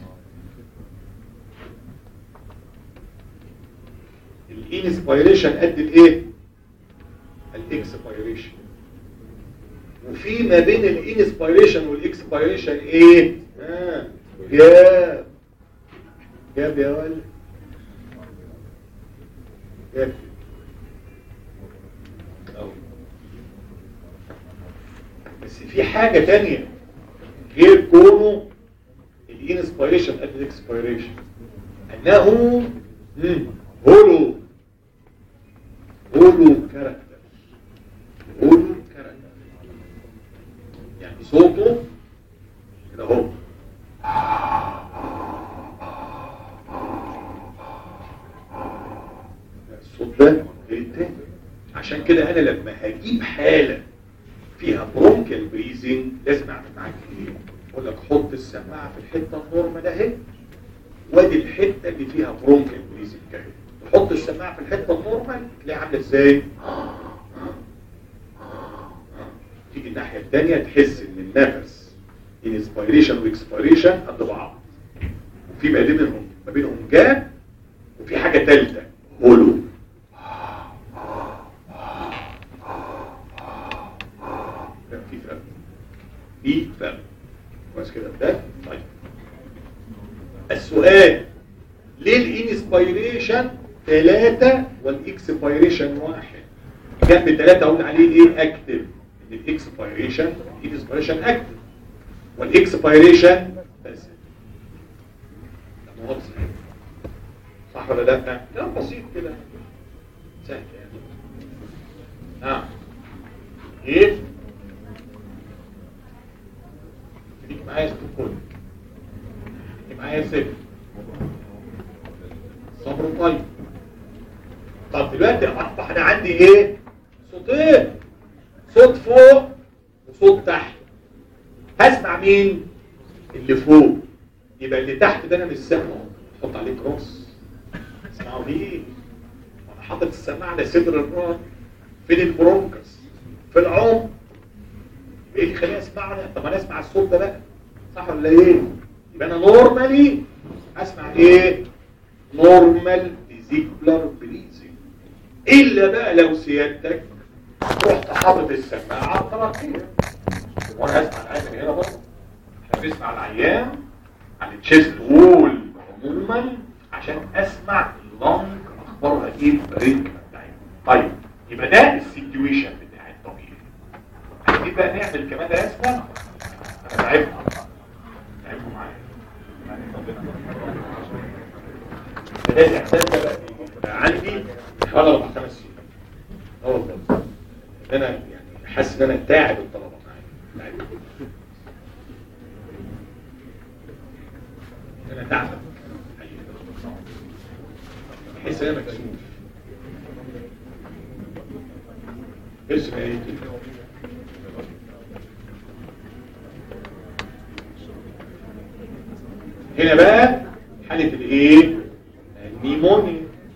الانسبيريشن قد الايه الاكسبيريشن وفي ما بين الانسبيريشن والاكسبيريشن ايه آه. جاب جاب يا ولد كافي أوي. بس في حاجة تانية غير كونه الانسبيريشن قبل الاكسبيريشن انه مم، هولو هولو كاركتر هولو كاركتر يعني صوته كده هو الصوت ده غير التاني عشان كده انا لما هجيب حاله فيها برونكال بريزنج لازم اعمل معاك ايه اقول لك حط السماعه في الحته النورمال اهي وادي الحته اللي فيها برونكال بريزنج اهي تحط السماعه في الحته النورمال تلاقيها عامله ازاي تيجي الناحيه الثانيه تحس ان النفس انسبيريشن واكسبيريشن قد بعض وفي ما بينهم ما بينهم جاب وفي حاجه ثالثه هولو لا، في فرق في فرق كويس كده ده طيب السؤال ليه الانسبيريشن ثلاثة والاكسبيريشن واحد جنب ثلاثة اقول عليه ايه اكتف ان الاكسبيريشن الانسبيريشن اكتف والاكسبيريشن بس ده واضح. صح ولا لا كلام بسيط كده سهل يعني نعم ايه خليك معايا ستوكول خليك معايا سيف صبر طيب طب دلوقتي اصبح انا عندي ايه صوتين صوت فوق وصوت تحت هسمع مين اللي فوق يبقى اللي تحت ده انا مش سامعه حط عليه كروس اسمعوا ليه وانا حاطط السماعه على صدر الراجل فين البرونكس في العمق ايه اللي يخليني اسمعه ده طب انا اسمع الصوت ده بقى صح ولا ايه يبقى انا نورمالي اسمع ايه نورمال فيزيكولار بريزنج الا بقى لو سيادتك رحت حاطط السماعه على التراكيه وانا هسمع العيان هنا برضه احنا بنسمع العيان عن التشيست وول عموما عشان اسمع اللنج اخبارها ايه الريتم بتاعتها طيب يبقى ده السيتويشن بتاع الطبيعي عايزين بقى نعمل كمان رسمه انا تعبت تعبوا معايا ده الاحساس ده بقى بقى عندي حوالي اربع خمس سنين اه والله انا يعني حاسس ان انا تعب الطلبه معايا تعب. انا تعبان بحس ان انا مكسوف ارسم ايه هنا بقى حالة الايه النيمونيا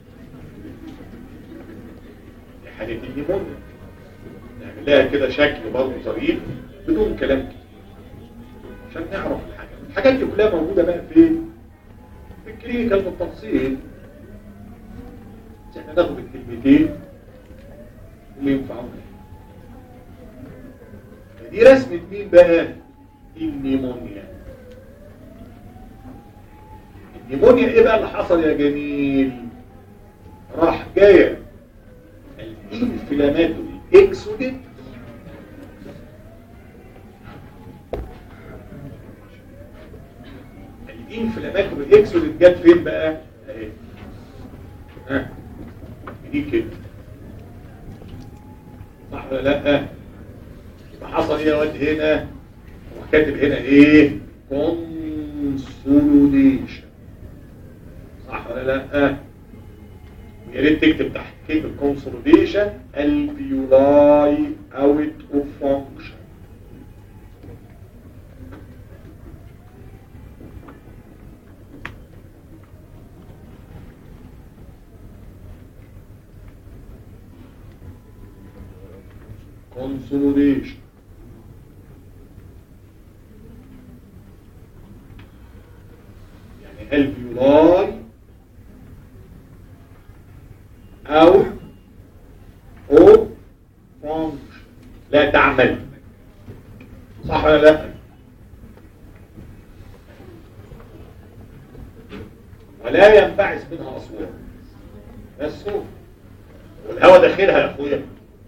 دي حالة النيمونيا نعمل لها كده شكل برضه ظريف بدون كلام كتير عشان نعرف الحاجة الحاجات دي كلها موجودة بقى فين في الكلينيكال بالتفصيل بس احنا ناخد الكلمتين اللي ينفعونا دي رسمة مين بقى النيمونيا النيمونيا ايه بقى اللي حصل يا جميل راح جاية الانفلاماتوري اكسوديت الانفلاماتوري اكسوديت جت فين بقى اهي ها دي كده صح ولا لا يبقى حصل ايه يا واد هنا وكاتب هنا ايه كونسوليديشن صح ولا لا ويا ريت تكتب تحت كلمه كونسوليديشن الفيولاي اوت اوف فانكشن consolidation يعني الفيولاي او او فانكشن لا تعمل صح ولا لا ولا ينبعث منها اصوات ده الصوت والهواء داخلها يا اخويا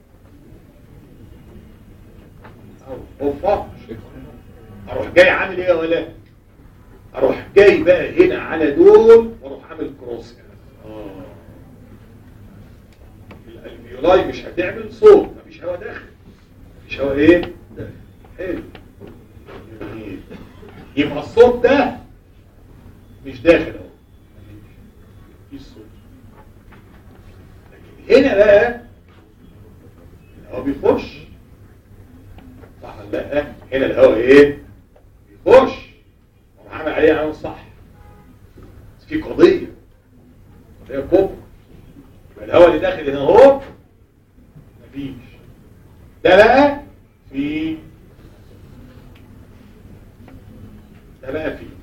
هو فاضي اروح جاي عامل ايه يا ولاد اروح جاي بقى هنا على دول واروح عامل كروس كده اه الالفيولاي مش هتعمل صوت مفيش هواء داخل مفيش هواء ايه داخل حلو جميل. يبقى الصوت ده مش داخل اهو مفيش صوت لكن هنا بقى الهواء بيخش صح ولا لا هنا الهواء ايه بيخش هو عامل عليه عامل صح بس في قضيه قضيه كبرى يبقى الهواء اللي داخل هنا اهو مفيش ده بقى في ده بقى في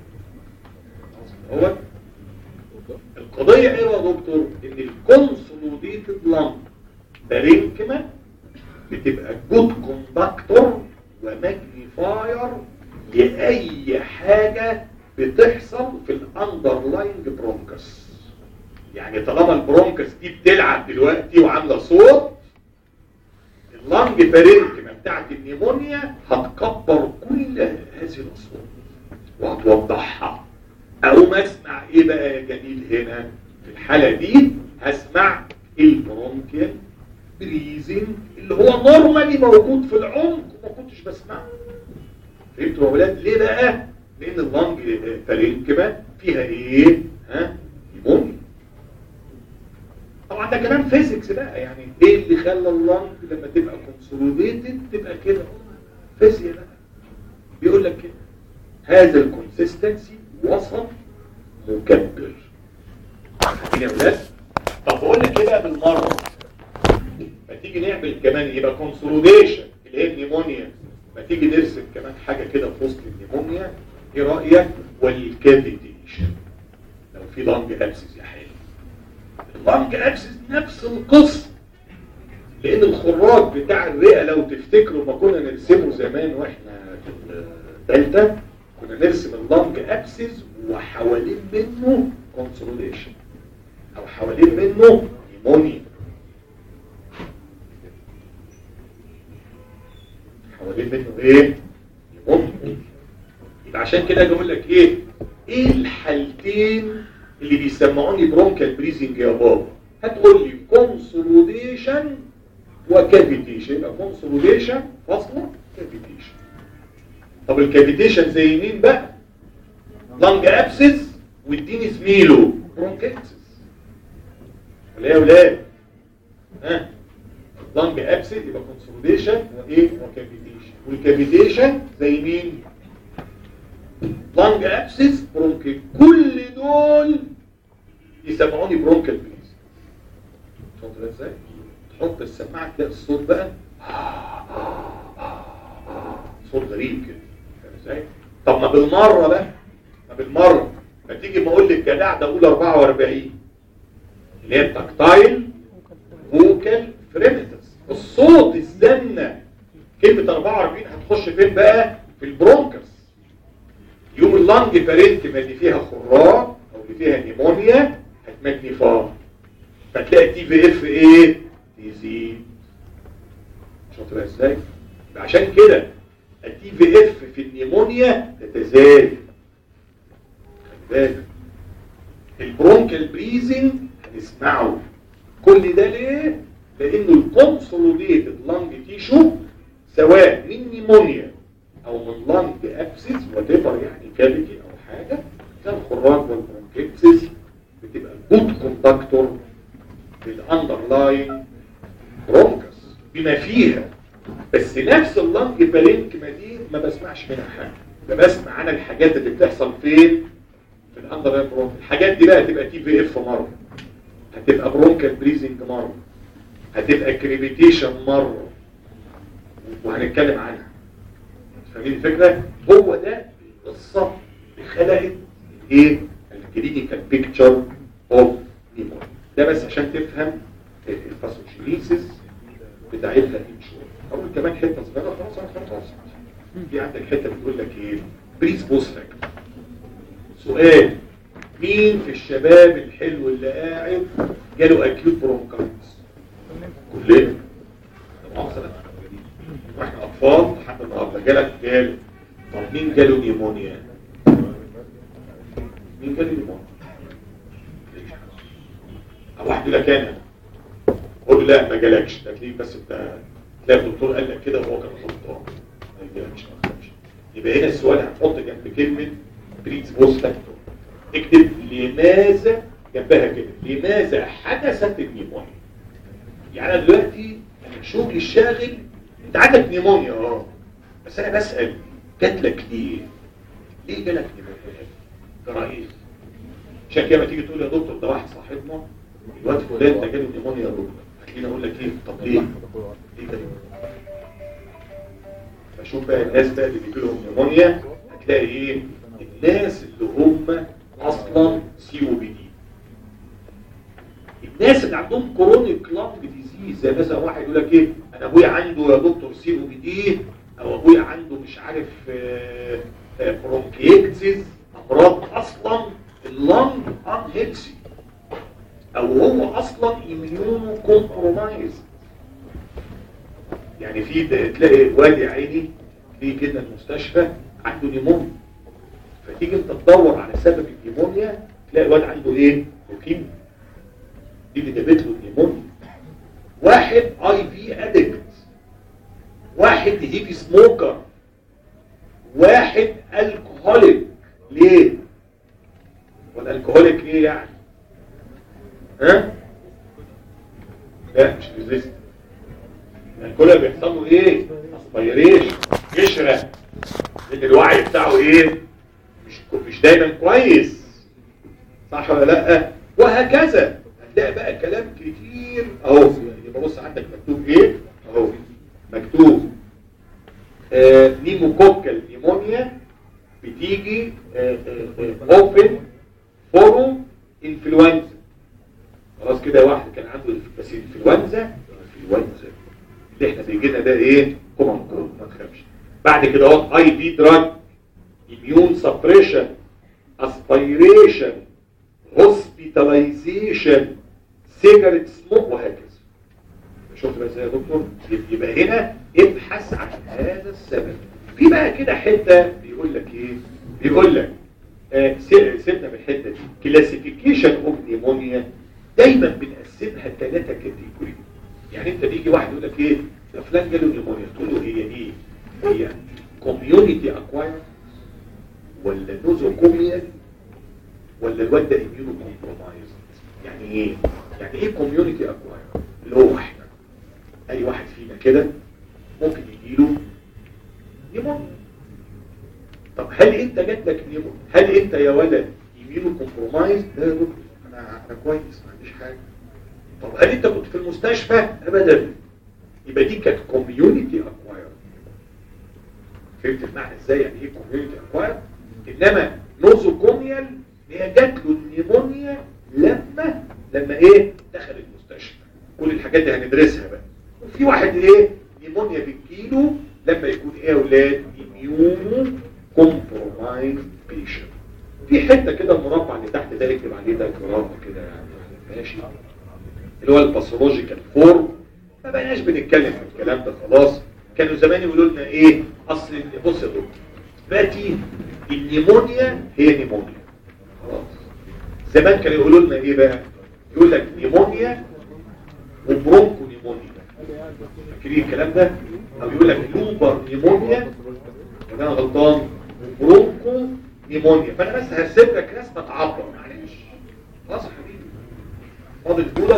هو القضيه ايه يا دكتور ان الكونسوليديتد لانج بارينكما بتبقى جود كوندكتور وماجنيفاير لاي حاجه بتحصل في الاندرلاينج برونكس يعني طالما البرونكس دي بتلعب دلوقتي وعامله صوت اللنج بارينكما بتاعت النيمونيا هتكبر كل هذه الاصوات وهتوضحها اقوم اسمع ايه بقى يا جميل هنا في الحاله دي هسمع البرونكيال بريزنج اللي هو نورمالي موجود في العمق وما كنتش بسمعه فهمتوا يا ولاد ليه بقى لان اللنج بارينكما فيها ايه ها نيمونيا طبعا ده كلام فيزيكس بقى يعني ايه اللي خلى اللنج لما تبقى كونسوليديتد تبقى كده فيزياء بقى بيقول لك كده هذا الكونسيستنسي وسط مكبر عارفين يا ولاد طب بقول لك ايه بقى بالمره ما تيجي نعمل كمان يبقى كونسوليديشن اللي هي النيمونيا ما تيجي نرسم كمان حاجه كده في وسط النيمونيا ايه رايك والكافيتيشن لو في لانج ابسس يا حلو اللانج ابسس نفس القصه لان الخراج بتاع الرئه لو تفتكروا ما كنا نرسمه زمان واحنا في الثالثه كنا نرسم اللانج ابسس وحوالين منه كونسوليديشن او حوالين منه نيمونيا حوالين منه ايه نيمونيا يبقى عشان كده اجي اقول لك ايه ايه الحالتين اللي بيسمعوني برونكال بريزنج يا بابا هتقول لي كونسوليديشن وكافيتيشن يبقى كونسوليديشن فاصله كافيتيشن طب الكافيتيشن زي مين بقى لانج ابسس واديني زميله برونكيتس ولا ايه يا ولاد ها لانج ابسس يبقى كونسوليديشن وايه وكافيتيشن والكافيتيشن زي مين لانج ابسس برونكيت كل دول يسمعوني برونكال بليز شوف ازاي تحط السماعه تلاقي الصوت بقى صوت غريب كده فاهم ازاي طب ما بالمره بقى ما بالمره ما تيجي ما اقول لك جدع ده اقول 44 اللي هي التكتايل فوكال فريمتس الصوت الزنه كلمه 44 هتخش فين بقى في البرونكس يوم اللنج بارنتما اللي فيها خراج او اللي فيها نيمونيا هتماجنيفاي فتلاقي تي في اف ايه تزيد شاطر ازاي عشان كده التي في اف في النيمونيا تتزايد خلي بالك البرونكال بريزنج هنسمعه كل ده ليه لانه الكونسوليديتد لانج تيشو سواء من نيمونيا او من لانج ابسس وتبر يعني كافيتي او حاجه زي الخراج والبرونكيتسس بتبقى جود كوندكتور للاندرلاين برونكس بما فيها بس نفس اللنج بالينكما دي ما بسمعش منها حاجه ده بسمع انا الحاجات اللي بتحصل فين في الاندرلاين برونكس الحاجات دي بقى هتبقى تي في اف مره هتبقى برونكال بريزنج مره هتبقى كريبيتيشن مره وهنتكلم عنها فاهمين الفكره هو ده القصه اللي خلقت ايه الكلينيكال بيكتشر اوف نيمونيا ده بس عشان تفهم الفاسوشيليسيس بتاعتها ان شويه اقول كمان حته صغيره خلاص انا خلاص في عندك حته بتقول لك ايه بريز بوست فاكتور سؤال مين في الشباب الحلو اللي قاعد جاله اكيوت برونكايتس نيمونيا مين جاله نيمونيا او واحد يقول لك انا قول له لا ما جالكش تلاقيه بس انت تلاقي الدكتور قال لك كده وهو كان غلطان ما جالكش ما تخافش يبقى هنا السؤال هنحط جنب كلمه بريز بوست فاكتور اكتب لماذا جنبها كده لماذا حدثت النيمونيا يعني انا دلوقتي انا شغلي الشاغل انت عندك نيمونيا اه بس انا بسال جات لك ليه ليه جالك نيمونيا جرى ايه عشان كده لما تيجي تقول يا دكتور ده واحد صاحبنا الوقت فلان ده جاله نيمونيا يا دكتور هتلاقيني اقول لك ايه طب ليه ليه جاله فشوف بقى الناس بقى اللي بيجي لهم نيمونيا هتلاقي ايه الناس اللي هم اصلا سي او بي دي الناس اللي عندهم كرونيك لانج ديزيز زي مثلا واحد يقول لك ايه انا ابويا عنده يا دكتور سي او بي دي او ابويا عنده مش عارف برونكيكتس امراض اصلا اللنج ان هيلثي او هو اصلا اميونو كومبرومايز يعني في تلاقي وادي عيني تيجي كده المستشفى عنده نيمونيا فتيجي انت تدور على سبب النيمونيا تلاقي الواد عنده ايه لوكيميا دي اللي جابت له النيمونيا واحد اي في ادكت واحد هيفي سموكر واحد الكحوليك ليه والالكحوليك ايه يعني ها لا مش ريزيست الكحوليك بيحصل له ايه اسبيريشن قشره لان الوعي بتاعه ايه مش مش دايما كويس صح ولا لا وهكذا هتلاقي بقى كلام كتير اهو يبقى بص عندك مكتوب ايه اهو مكتوب آه نيموكوكال نيمونيا بتيجي اوبن فورو انفلونزا خلاص كده واحد كان عنده بس انفلونزا انفلونزا اللي احنا بيجي لنا ده ايه كومن كول ما تخافش بعد كده اهو اي في دراج immune suppression aspiration hospitalization cigarette smoke وهكذا شفت بقى ازاي يا دكتور يبقى هنا ابحث عن هذا السبب في بقى كده حته بيقول لك ايه بيقول لك آه سيبنا من الحته دي كلاسيفيكيشن اوف نيمونيا دايما بنقسمها ثلاثه كاتيجوري يعني انت بيجي واحد يقول لك ايه ده فلان جاله نيمونيا تقول له هي ايه هي كوميونيتي اكواير ولا نوزوكوميال ولا الواد ده اميونو كومبرومايز يعني ايه يعني ايه كوميونيتي اكواير اللي هو احنا اي واحد فينا كده ممكن يجيله نيمونيا طب هل انت جات لك نيمونيا هل انت يا ولد اميونو كومبرومايز لا يا دكتور انا انا كويس ما عنديش حاجه طب هل انت كنت في المستشفى ابدا يبقى دي كانت كوميونيتي اكواير فهمت المعنى ازاي يعني ايه كوميونيتي اكواير انما نوزوكوميال هي جات له النيمونيا لما لما ايه دخل المستشفى كل الحاجات دي هندرسها بقى وفي واحد ايه نيمونيا بتجيله لما يكون ايه يا اولاد اميونو كومبرومايز بيشن في حته كده المربع اللي تحت ده اكتب عليه ده جرام كده يعني ماشي اللي هو الباثولوجيكال فورم ما بقيناش بنتكلم في الكلام ده خلاص كانوا زمان يقولوا لنا ايه اصل بص يا دكتور دلوقتي النيمونيا هي نيمونيا خلاص زمان كانوا يقولوا لنا ايه بقى يقول لك نيمونيا وبرونكو نيمونيا فاكرين الكلام ده او يقول لك لوبر نيمونيا وده انا غلطان برونكو نيمونيا فانا بس هرسم لك ناس تعبر معلش خلاص يا حبيبي فاضل دول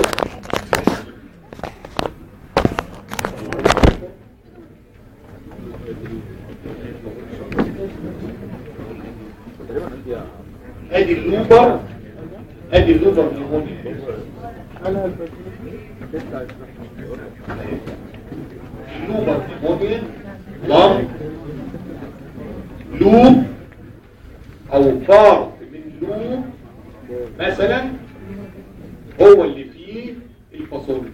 ادي اللوبر ادي اللوبر نيمونيا اللوبر نيمونيا لام لوب او بارت من لوب مثلا هو اللي فيه الفاصوليا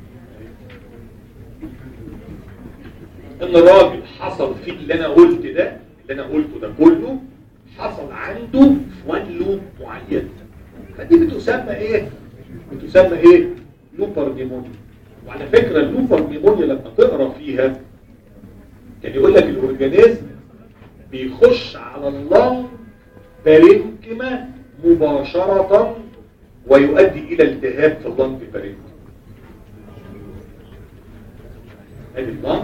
ان الراجل حصل فيه اللي انا قلت ده اللي انا قلته ده كله حصل عنده في وان لوب معين فدي بتسمى ايه بتسمى ايه لوبر نيمونيا وعلى فكرة اللوبر نيمونيا لما تقرا فيها كان يقول لك الاورجانيزم بيخش على اللنج بارينكما مباشرة ويؤدي إلى التهاب في اللنج بارينكما ادي اللنج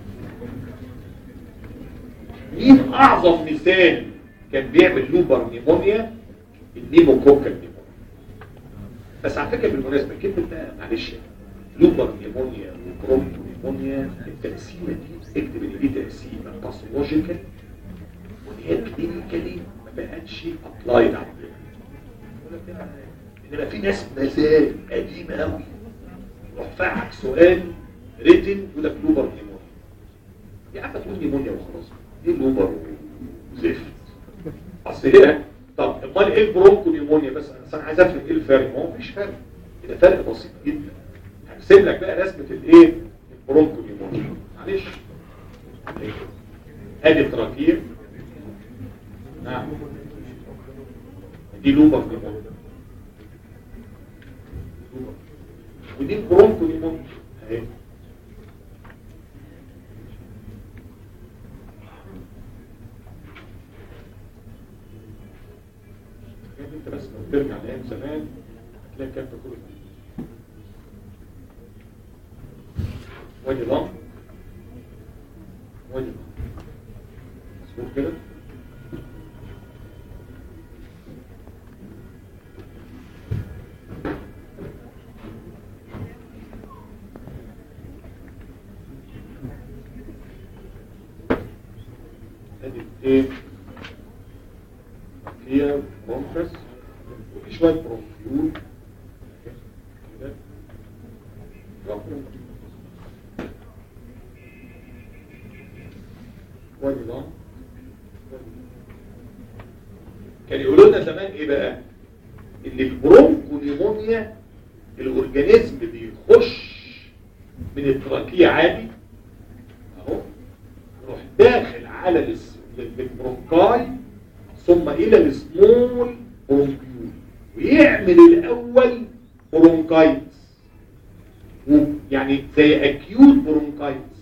مين أعظم مثال كان بيعمل لوبر نيمونيا النيموكوكال نيمونيا بس على فكرة بالمناسبة كلمة بقى معلش يعني، لوبر نيمونيا وكرونتو نيمونيا التقسيمة دي اكتب ان دي تقسيمة باثولوجيكال وان هي كلينيكالي ما بقتش ابلايد عندنا انما في ناس مازال قديمة قوي روح فعك سؤال ريتن يقول لك لوبر نيمونيا يا عم تقول نيمونيا وخلاص ايه لوبر وزفت اصل هي طب امال ايه البرونكو نيمونيا بس انا أنا عايز افهم ايه الفرق ما هو مفيش فرق ده فرق بسيط جدا هرسم لك بقى رسمه الايه البرونكو نيمونيا معلش ادي التراكيب نعم دي لوبر نيمونيا لوبر. ودي البرونكو نيمونيا اهي يعني انت بس لو ترجع لايام زمان هتلاقي الكلام ده كله وادي لام وادي لام مظبوط كده ادي ايه فيها برونكس وفي شوية برونكيول كده رقم وادي لام كان يقولوا لنا زمان ايه بقى ان البرونكو نيمونيا الاورجانيزم بيخش من التراكية عادي اهو يروح داخل على الس- البرونكاي ثم الى السمول برونكيول ويعمل الاول برونكايتس يعني زي اكيوت برونكايتس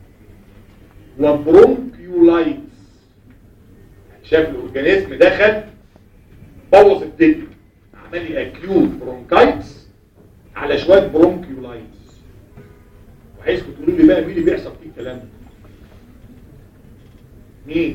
وبرونكيولايتس شاف الاورجانيزم دخل بوظ الدنيا عمل لي اكيوت برونكايتس على شويه برونكيولايتس وعايزكم تقولوا لي بقى مين اللي بيحصل فيه الكلام ده مين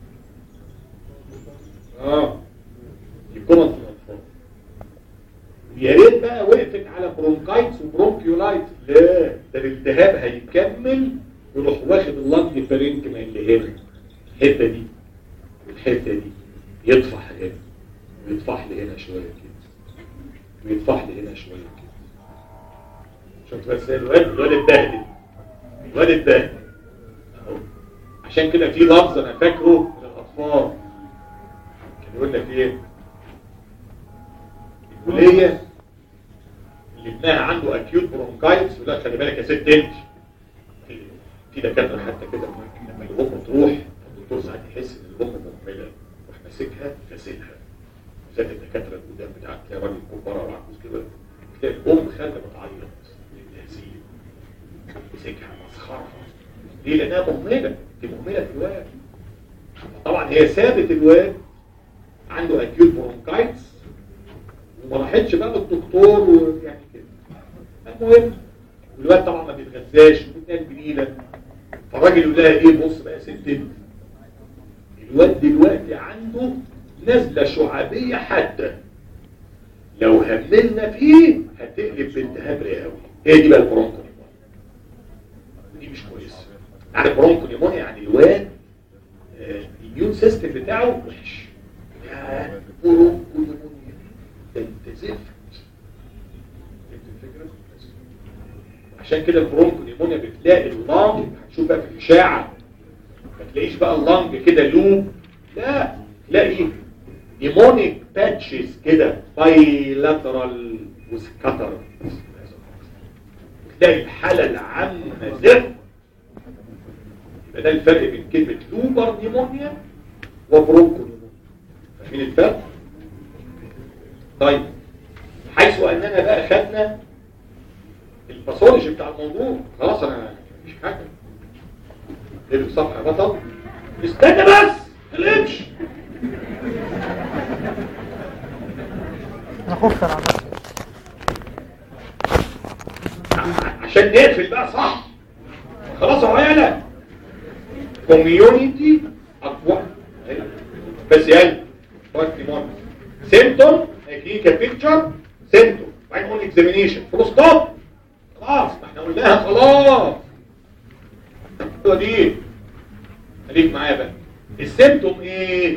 اه الكومنت الاطفال يا ريت بقى وقفت على برونكايتس وبرونكيولايتس لا ده الالتهاب هيكمل يروح واخد اللنج فارنكما اللي هنا الحته دي والحته دي يطفح هنا ويطفح لي هنا شويه كده ويطفح لي هنا شويه كده شفت بس الواد الواد اتبهدل الواد اتبهدل اهو عشان كده في لفظ انا فاكره للاطفال كان يقول لك ايه الوليه اللي ابنها عنده اكيوت برونكايتس يقول لك خلي بالك يا ست انت في- في دكاتره حتى كده لما الام تروح الدكتور ساعات يحس ان الام مهمله يروح ماسكها غسلها بالذات الدكاتره القدام بتاعك تلاقي راجل كبار وعجوز كده تلاقي الام خارجه بتعيط من التهزيل مسكها مسخرها ليه لانها مهمله دي مهمله في الواد طبعا هي سابت الواد عنده اكيوت برونكايتس وما راحتش بقى للدكتور ويعني كده المهم والواد طبعا ما بيتغذاش وبيتنام بنيله فالراجل يقول لها ايه بص بقى يا ست انت الواد دلوقتي عنده نزله شعابيه حاده لو هملنا فيه هتقلب بالتهاب رئوي هي دي بقى البرونكو دي مش كويسه يعني برونكو نيمونيا يعني الواد آه، الاميون سيستم بتاعه وحش يا برونكو نيمونيا ده انت زفت فهمت الفكره عشان كده البرونكو نيمونيا بتلاقي اللنج هتشوف بقى في الاشاعه ما تلاقيش بقى اللنج كده لوب لا تلاقي نيمونيك باتشز كده بايلاترال وسكاتر تلاقي الحاله العامه زفت يبقى ده الفرق بين كلمة لوبر نيمونيا وبرونكو نيمونيا فاهمين الفرق؟ طيب حيث اننا بقى خدنا الباثولوجي بتاع الموضوع خلاص انا مش حاجه ايه الصفحه بطل استنى بس غلبش انا خفت انا عملت ع- عشان نقفل بقى صح خلاص اهو يلا كوميونيتي اقوى بس يلا وقت مهم سيمتوم كلينيكال بيكتشر سيمتوم بعدين نقول اكزامينيشن فول ستوب خلاص ما احنا قلناها خلاص هو دي خليك معايا بقى السيمتوم ايه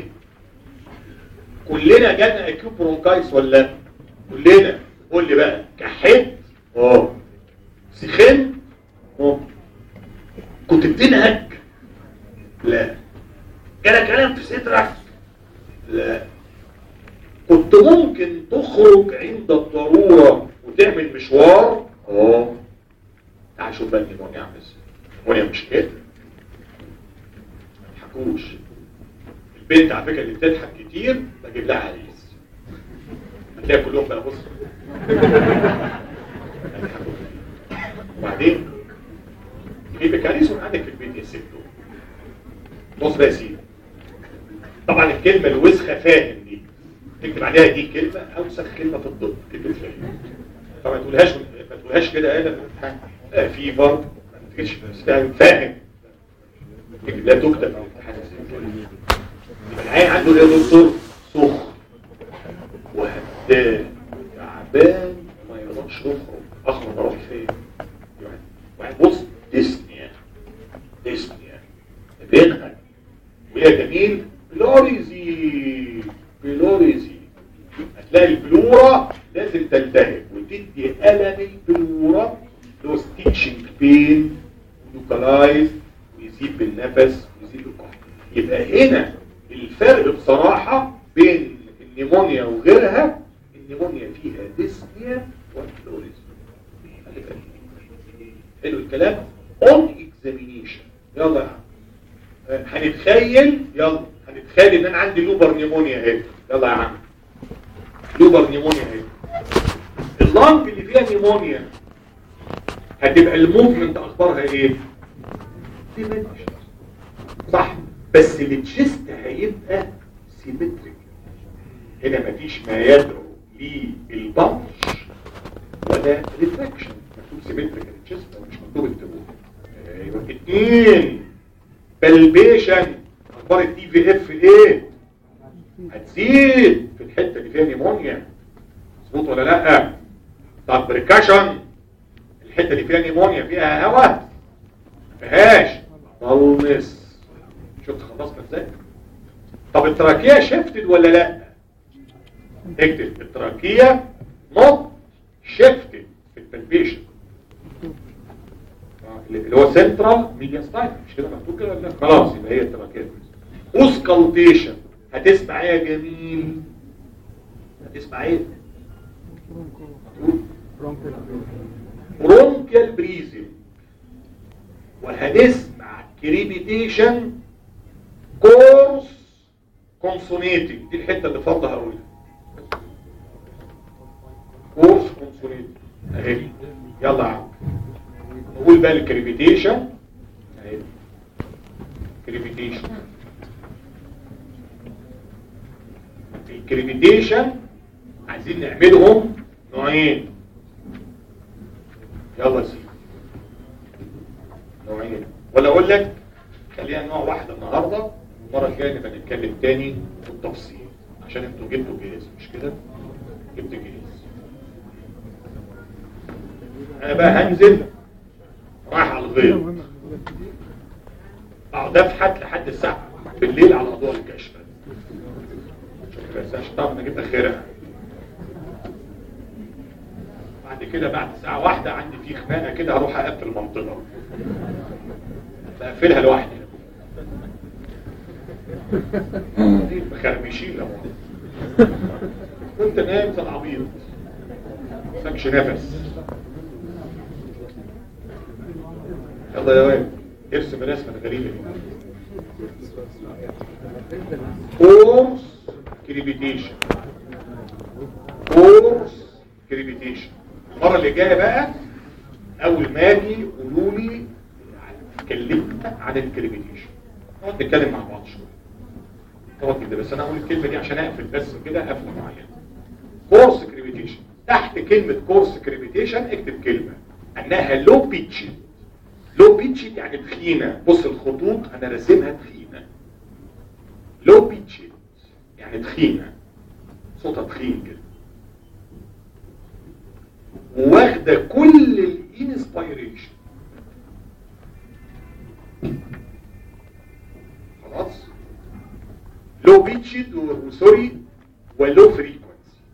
كلنا جالنا اكيو برونكايتس ولا لا؟ كلنا قول لي بقى كحيت اه سخن اه كنت بتنهج لا جالك كلام في صدرك لا كنت ممكن تخرج عند الضرورة وتعمل مشوار اه تعال شوف بقى النيمونيا عامل ازاي النيمونيا مش كده ما تضحكوش البنت على فكره اللي بتضحك كتير بجيب لها عريس هتلاقي كلهم بقى بص وبعدين يجيب لك عريس وقعدك في البيت يا ست بص بقى يا سيدي طبعا الكلمه الوسخه فاهم دي تكتب عليها دي كلمه اوسخ كلمه في الطب كلمه فاهم طبعا ما تقولهاش ما تقولهاش كده انا في الامتحان آه، فيفر ما تجيش فاهم فاهم تكتب لا تكتب في الامتحان زي كده. يبقى العين عنده ايه يا دكتور سخن وهدان تعبان ما يقدرش يخرج اخرج اروح فين يعني واحد بص ديسنيا ديسنيا بينهج وهي جميل بلوريزي بلوريزي هتلاقي البلورة لازم تلتهب وتدي ألم البلورة لو ستيتشنج بين لوكالايز ويزيد بالنفس ويزيد بالكحة يبقى هنا الفرق بصراحة بين النيمونيا وغيرها النيمونيا فيها ديسنيا والبلوريزي حلو الكلام on examination يلا يا عم آه، هنتخيل يلا هنتخيل ان انا عندي لوبر نيمونيا اهي يلا يا عم لوبر نيمونيا اهي اللنج اللي فيها نيمونيا هتبقى الموفمنت اخبارها ايه سيمتريك صح بس التشيست هيبقى سيمتريك هنا مفيش ما يدعو للبنش ولا ريفلكشن مكتوب سيمتريك التشيست مش مكتوب التبوك ايوه اتنين بلبيشن اخبار التي في اف ايه هتزيد في الحته اللي فيها نيمونيا مظبوط ولا لا طب بريكاشن الحته اللي فيها نيمونيا فيها هواء ما فيهاش ضلمس شفت خلصنا ازاي طب التراكيه شفتد ولا لا اكتب التراكيه نوت شفتد في البلبيشن اللي هو سنترال ميدياستاين مش كده مكتوب كده ولا لا؟ خلاص يبقى هي التراكيه اوسكالتيشن هتسمع ايه يا جميل هتسمع ايه برونكيال بريزم وهنسمع كريبيتيشن كورس كونسونيتنج دي الحته اللي فاضله هقولها كورس كونسونيتنج اهي يلا يا عم نقول بقى الكريبيتيشن اهي كريبيتيشن الكريبيتيشن عايزين نعملهم نوعين يلا يا سيدي نوعين ولا اقول لك خليها نوع واحد النهارده المره الجايه نبقى نتكلم تاني بالتفصيل عشان انتوا جبتوا جهاز مش كده جبت جهاز انا بقى هنزل رايح على الغيط اقعد افحت لحد الساعه بالليل على اضواء الكشف بس عشان طبعا اجيب اخرها بعد كده بعد ساعه واحده عندي في خناقه كده هروح اقفل المنطقه بقفلها لوحدي مخربشين لو كنت نايم زي العبيط ماكش نفس يلا يا واد ارسم الرسمه الغريبه دي كورس كريبيتيشن كورس كريبيتيشن المره اللي جايه بقى اول ما اجي قولوا لي اتكلمنا عن الكريبيتيشن نقعد نتكلم مع بعض شويه مفترض كده بس انا اقول الكلمه دي عشان اقفل بس كده قفله معينه كورس كريبيتيشن تحت كلمه كورس كريبيتيشن اكتب كلمه انها لو بيتش لو بيتش يعني تخينه بص الخطوط انا راسمها تخينه لو بيتش يعني تخينه صوتها تخين كده واخده كل الانسبيريشن خلاص لو بيتشد وسوري ولو فريكونسي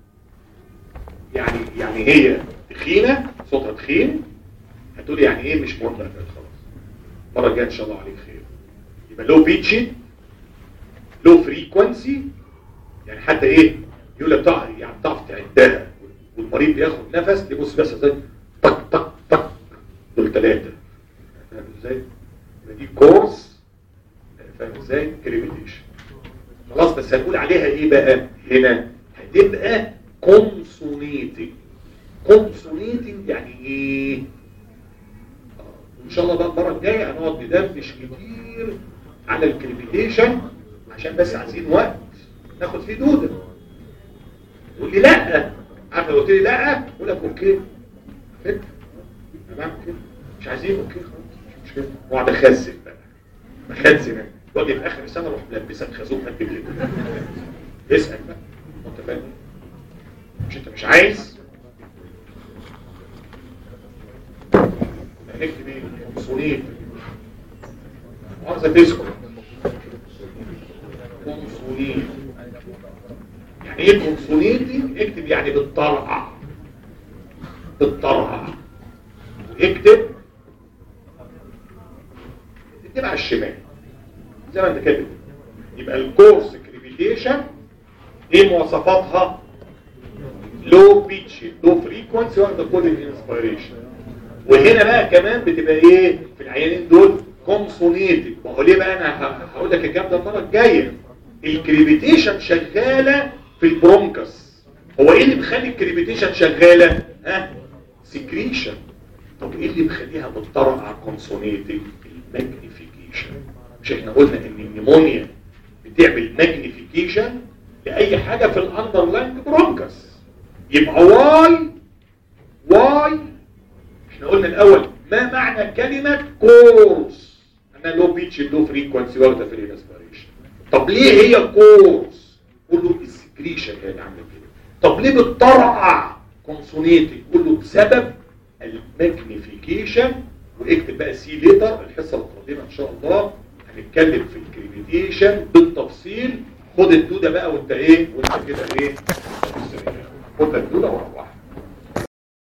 يعني يعني هي تخينه صوتها تخين هتقولي يعني ايه مش مهم خلاص المره الجايه ان شاء الله عليك خير يبقى لو بيتشد لو فريكونسي يعني حتى ايه يقول لك تعرف يعني تعرف تعدها والمريض بياخد نفس تبص بس زي طق طق طق دول ثلاثه فاهم ازاي؟ يبقى دي كورس فاهم ازاي؟ كريميتيشن خلاص بس هنقول عليها ايه بقى هنا هتبقى كونسونيتنج كونسونيتنج يعني ايه آه، ان شاء الله بقى المره الجايه هنقعد ندردش كتير على الكريميتيشن عشان بس عايزين وقت ناخد فيه دوده تقول لي لا عارف لو قلت لي لا اقول لك اوكي فهمت تمام كده مش عايزين اوكي خلاص مش مشكله واقعد اخزن بقى بخزن أنا. واجي في اخر السنه اروح ملبسك خازوق قد كده اسال بقى انت فاهم مش انت مش عايز هنكتب ايه كونسونيت مؤاخذه تسكت كونسونيت يعني ايه كونسونيتي اكتب يعني بالطرقع بالطرقع اكتب اكتب على الشمال زي ما انت كاتب يبقى الكورس كريبيتيشن ايه مواصفاتها لو بيتش لو فريكونسي واخده كل الانسبيريشن وهنا بقى كمان بتبقى ايه في العيانين دول كونسونيتد ما هو ليه بقى انا ه- هقول لك الكلام ده المره الجايه الكريبيتيشن شغاله في البرونكس هو ايه اللي مخلي الكريبيتيشن شغاله ها سكريشن طب ايه اللي مخليها بتطرق كونسونيتد الماجنيفيكيشن مش احنا قلنا ان النيمونيا بتعمل ماجنيفيكيشن لاي حاجه في الاندرلاين برونكس يبقى واي واي احنا قلنا الاول ما معنى كلمة كورس انا لو بيتش لو فريكونسي واخده في الانسبيريشن طب ليه هي كورس قول له السكريشن هي اللي عامله كده طب ليه بتطرقع كونسونيتي قول له بسبب الماجنيفيكيشن واكتب بقى سي ليتر الحصه القادمه ان شاء الله هنتكلم في الكريميتيشن بالتفصيل خد الدوده بقى وانت ايه وانت كده ايه خد الدوده وروح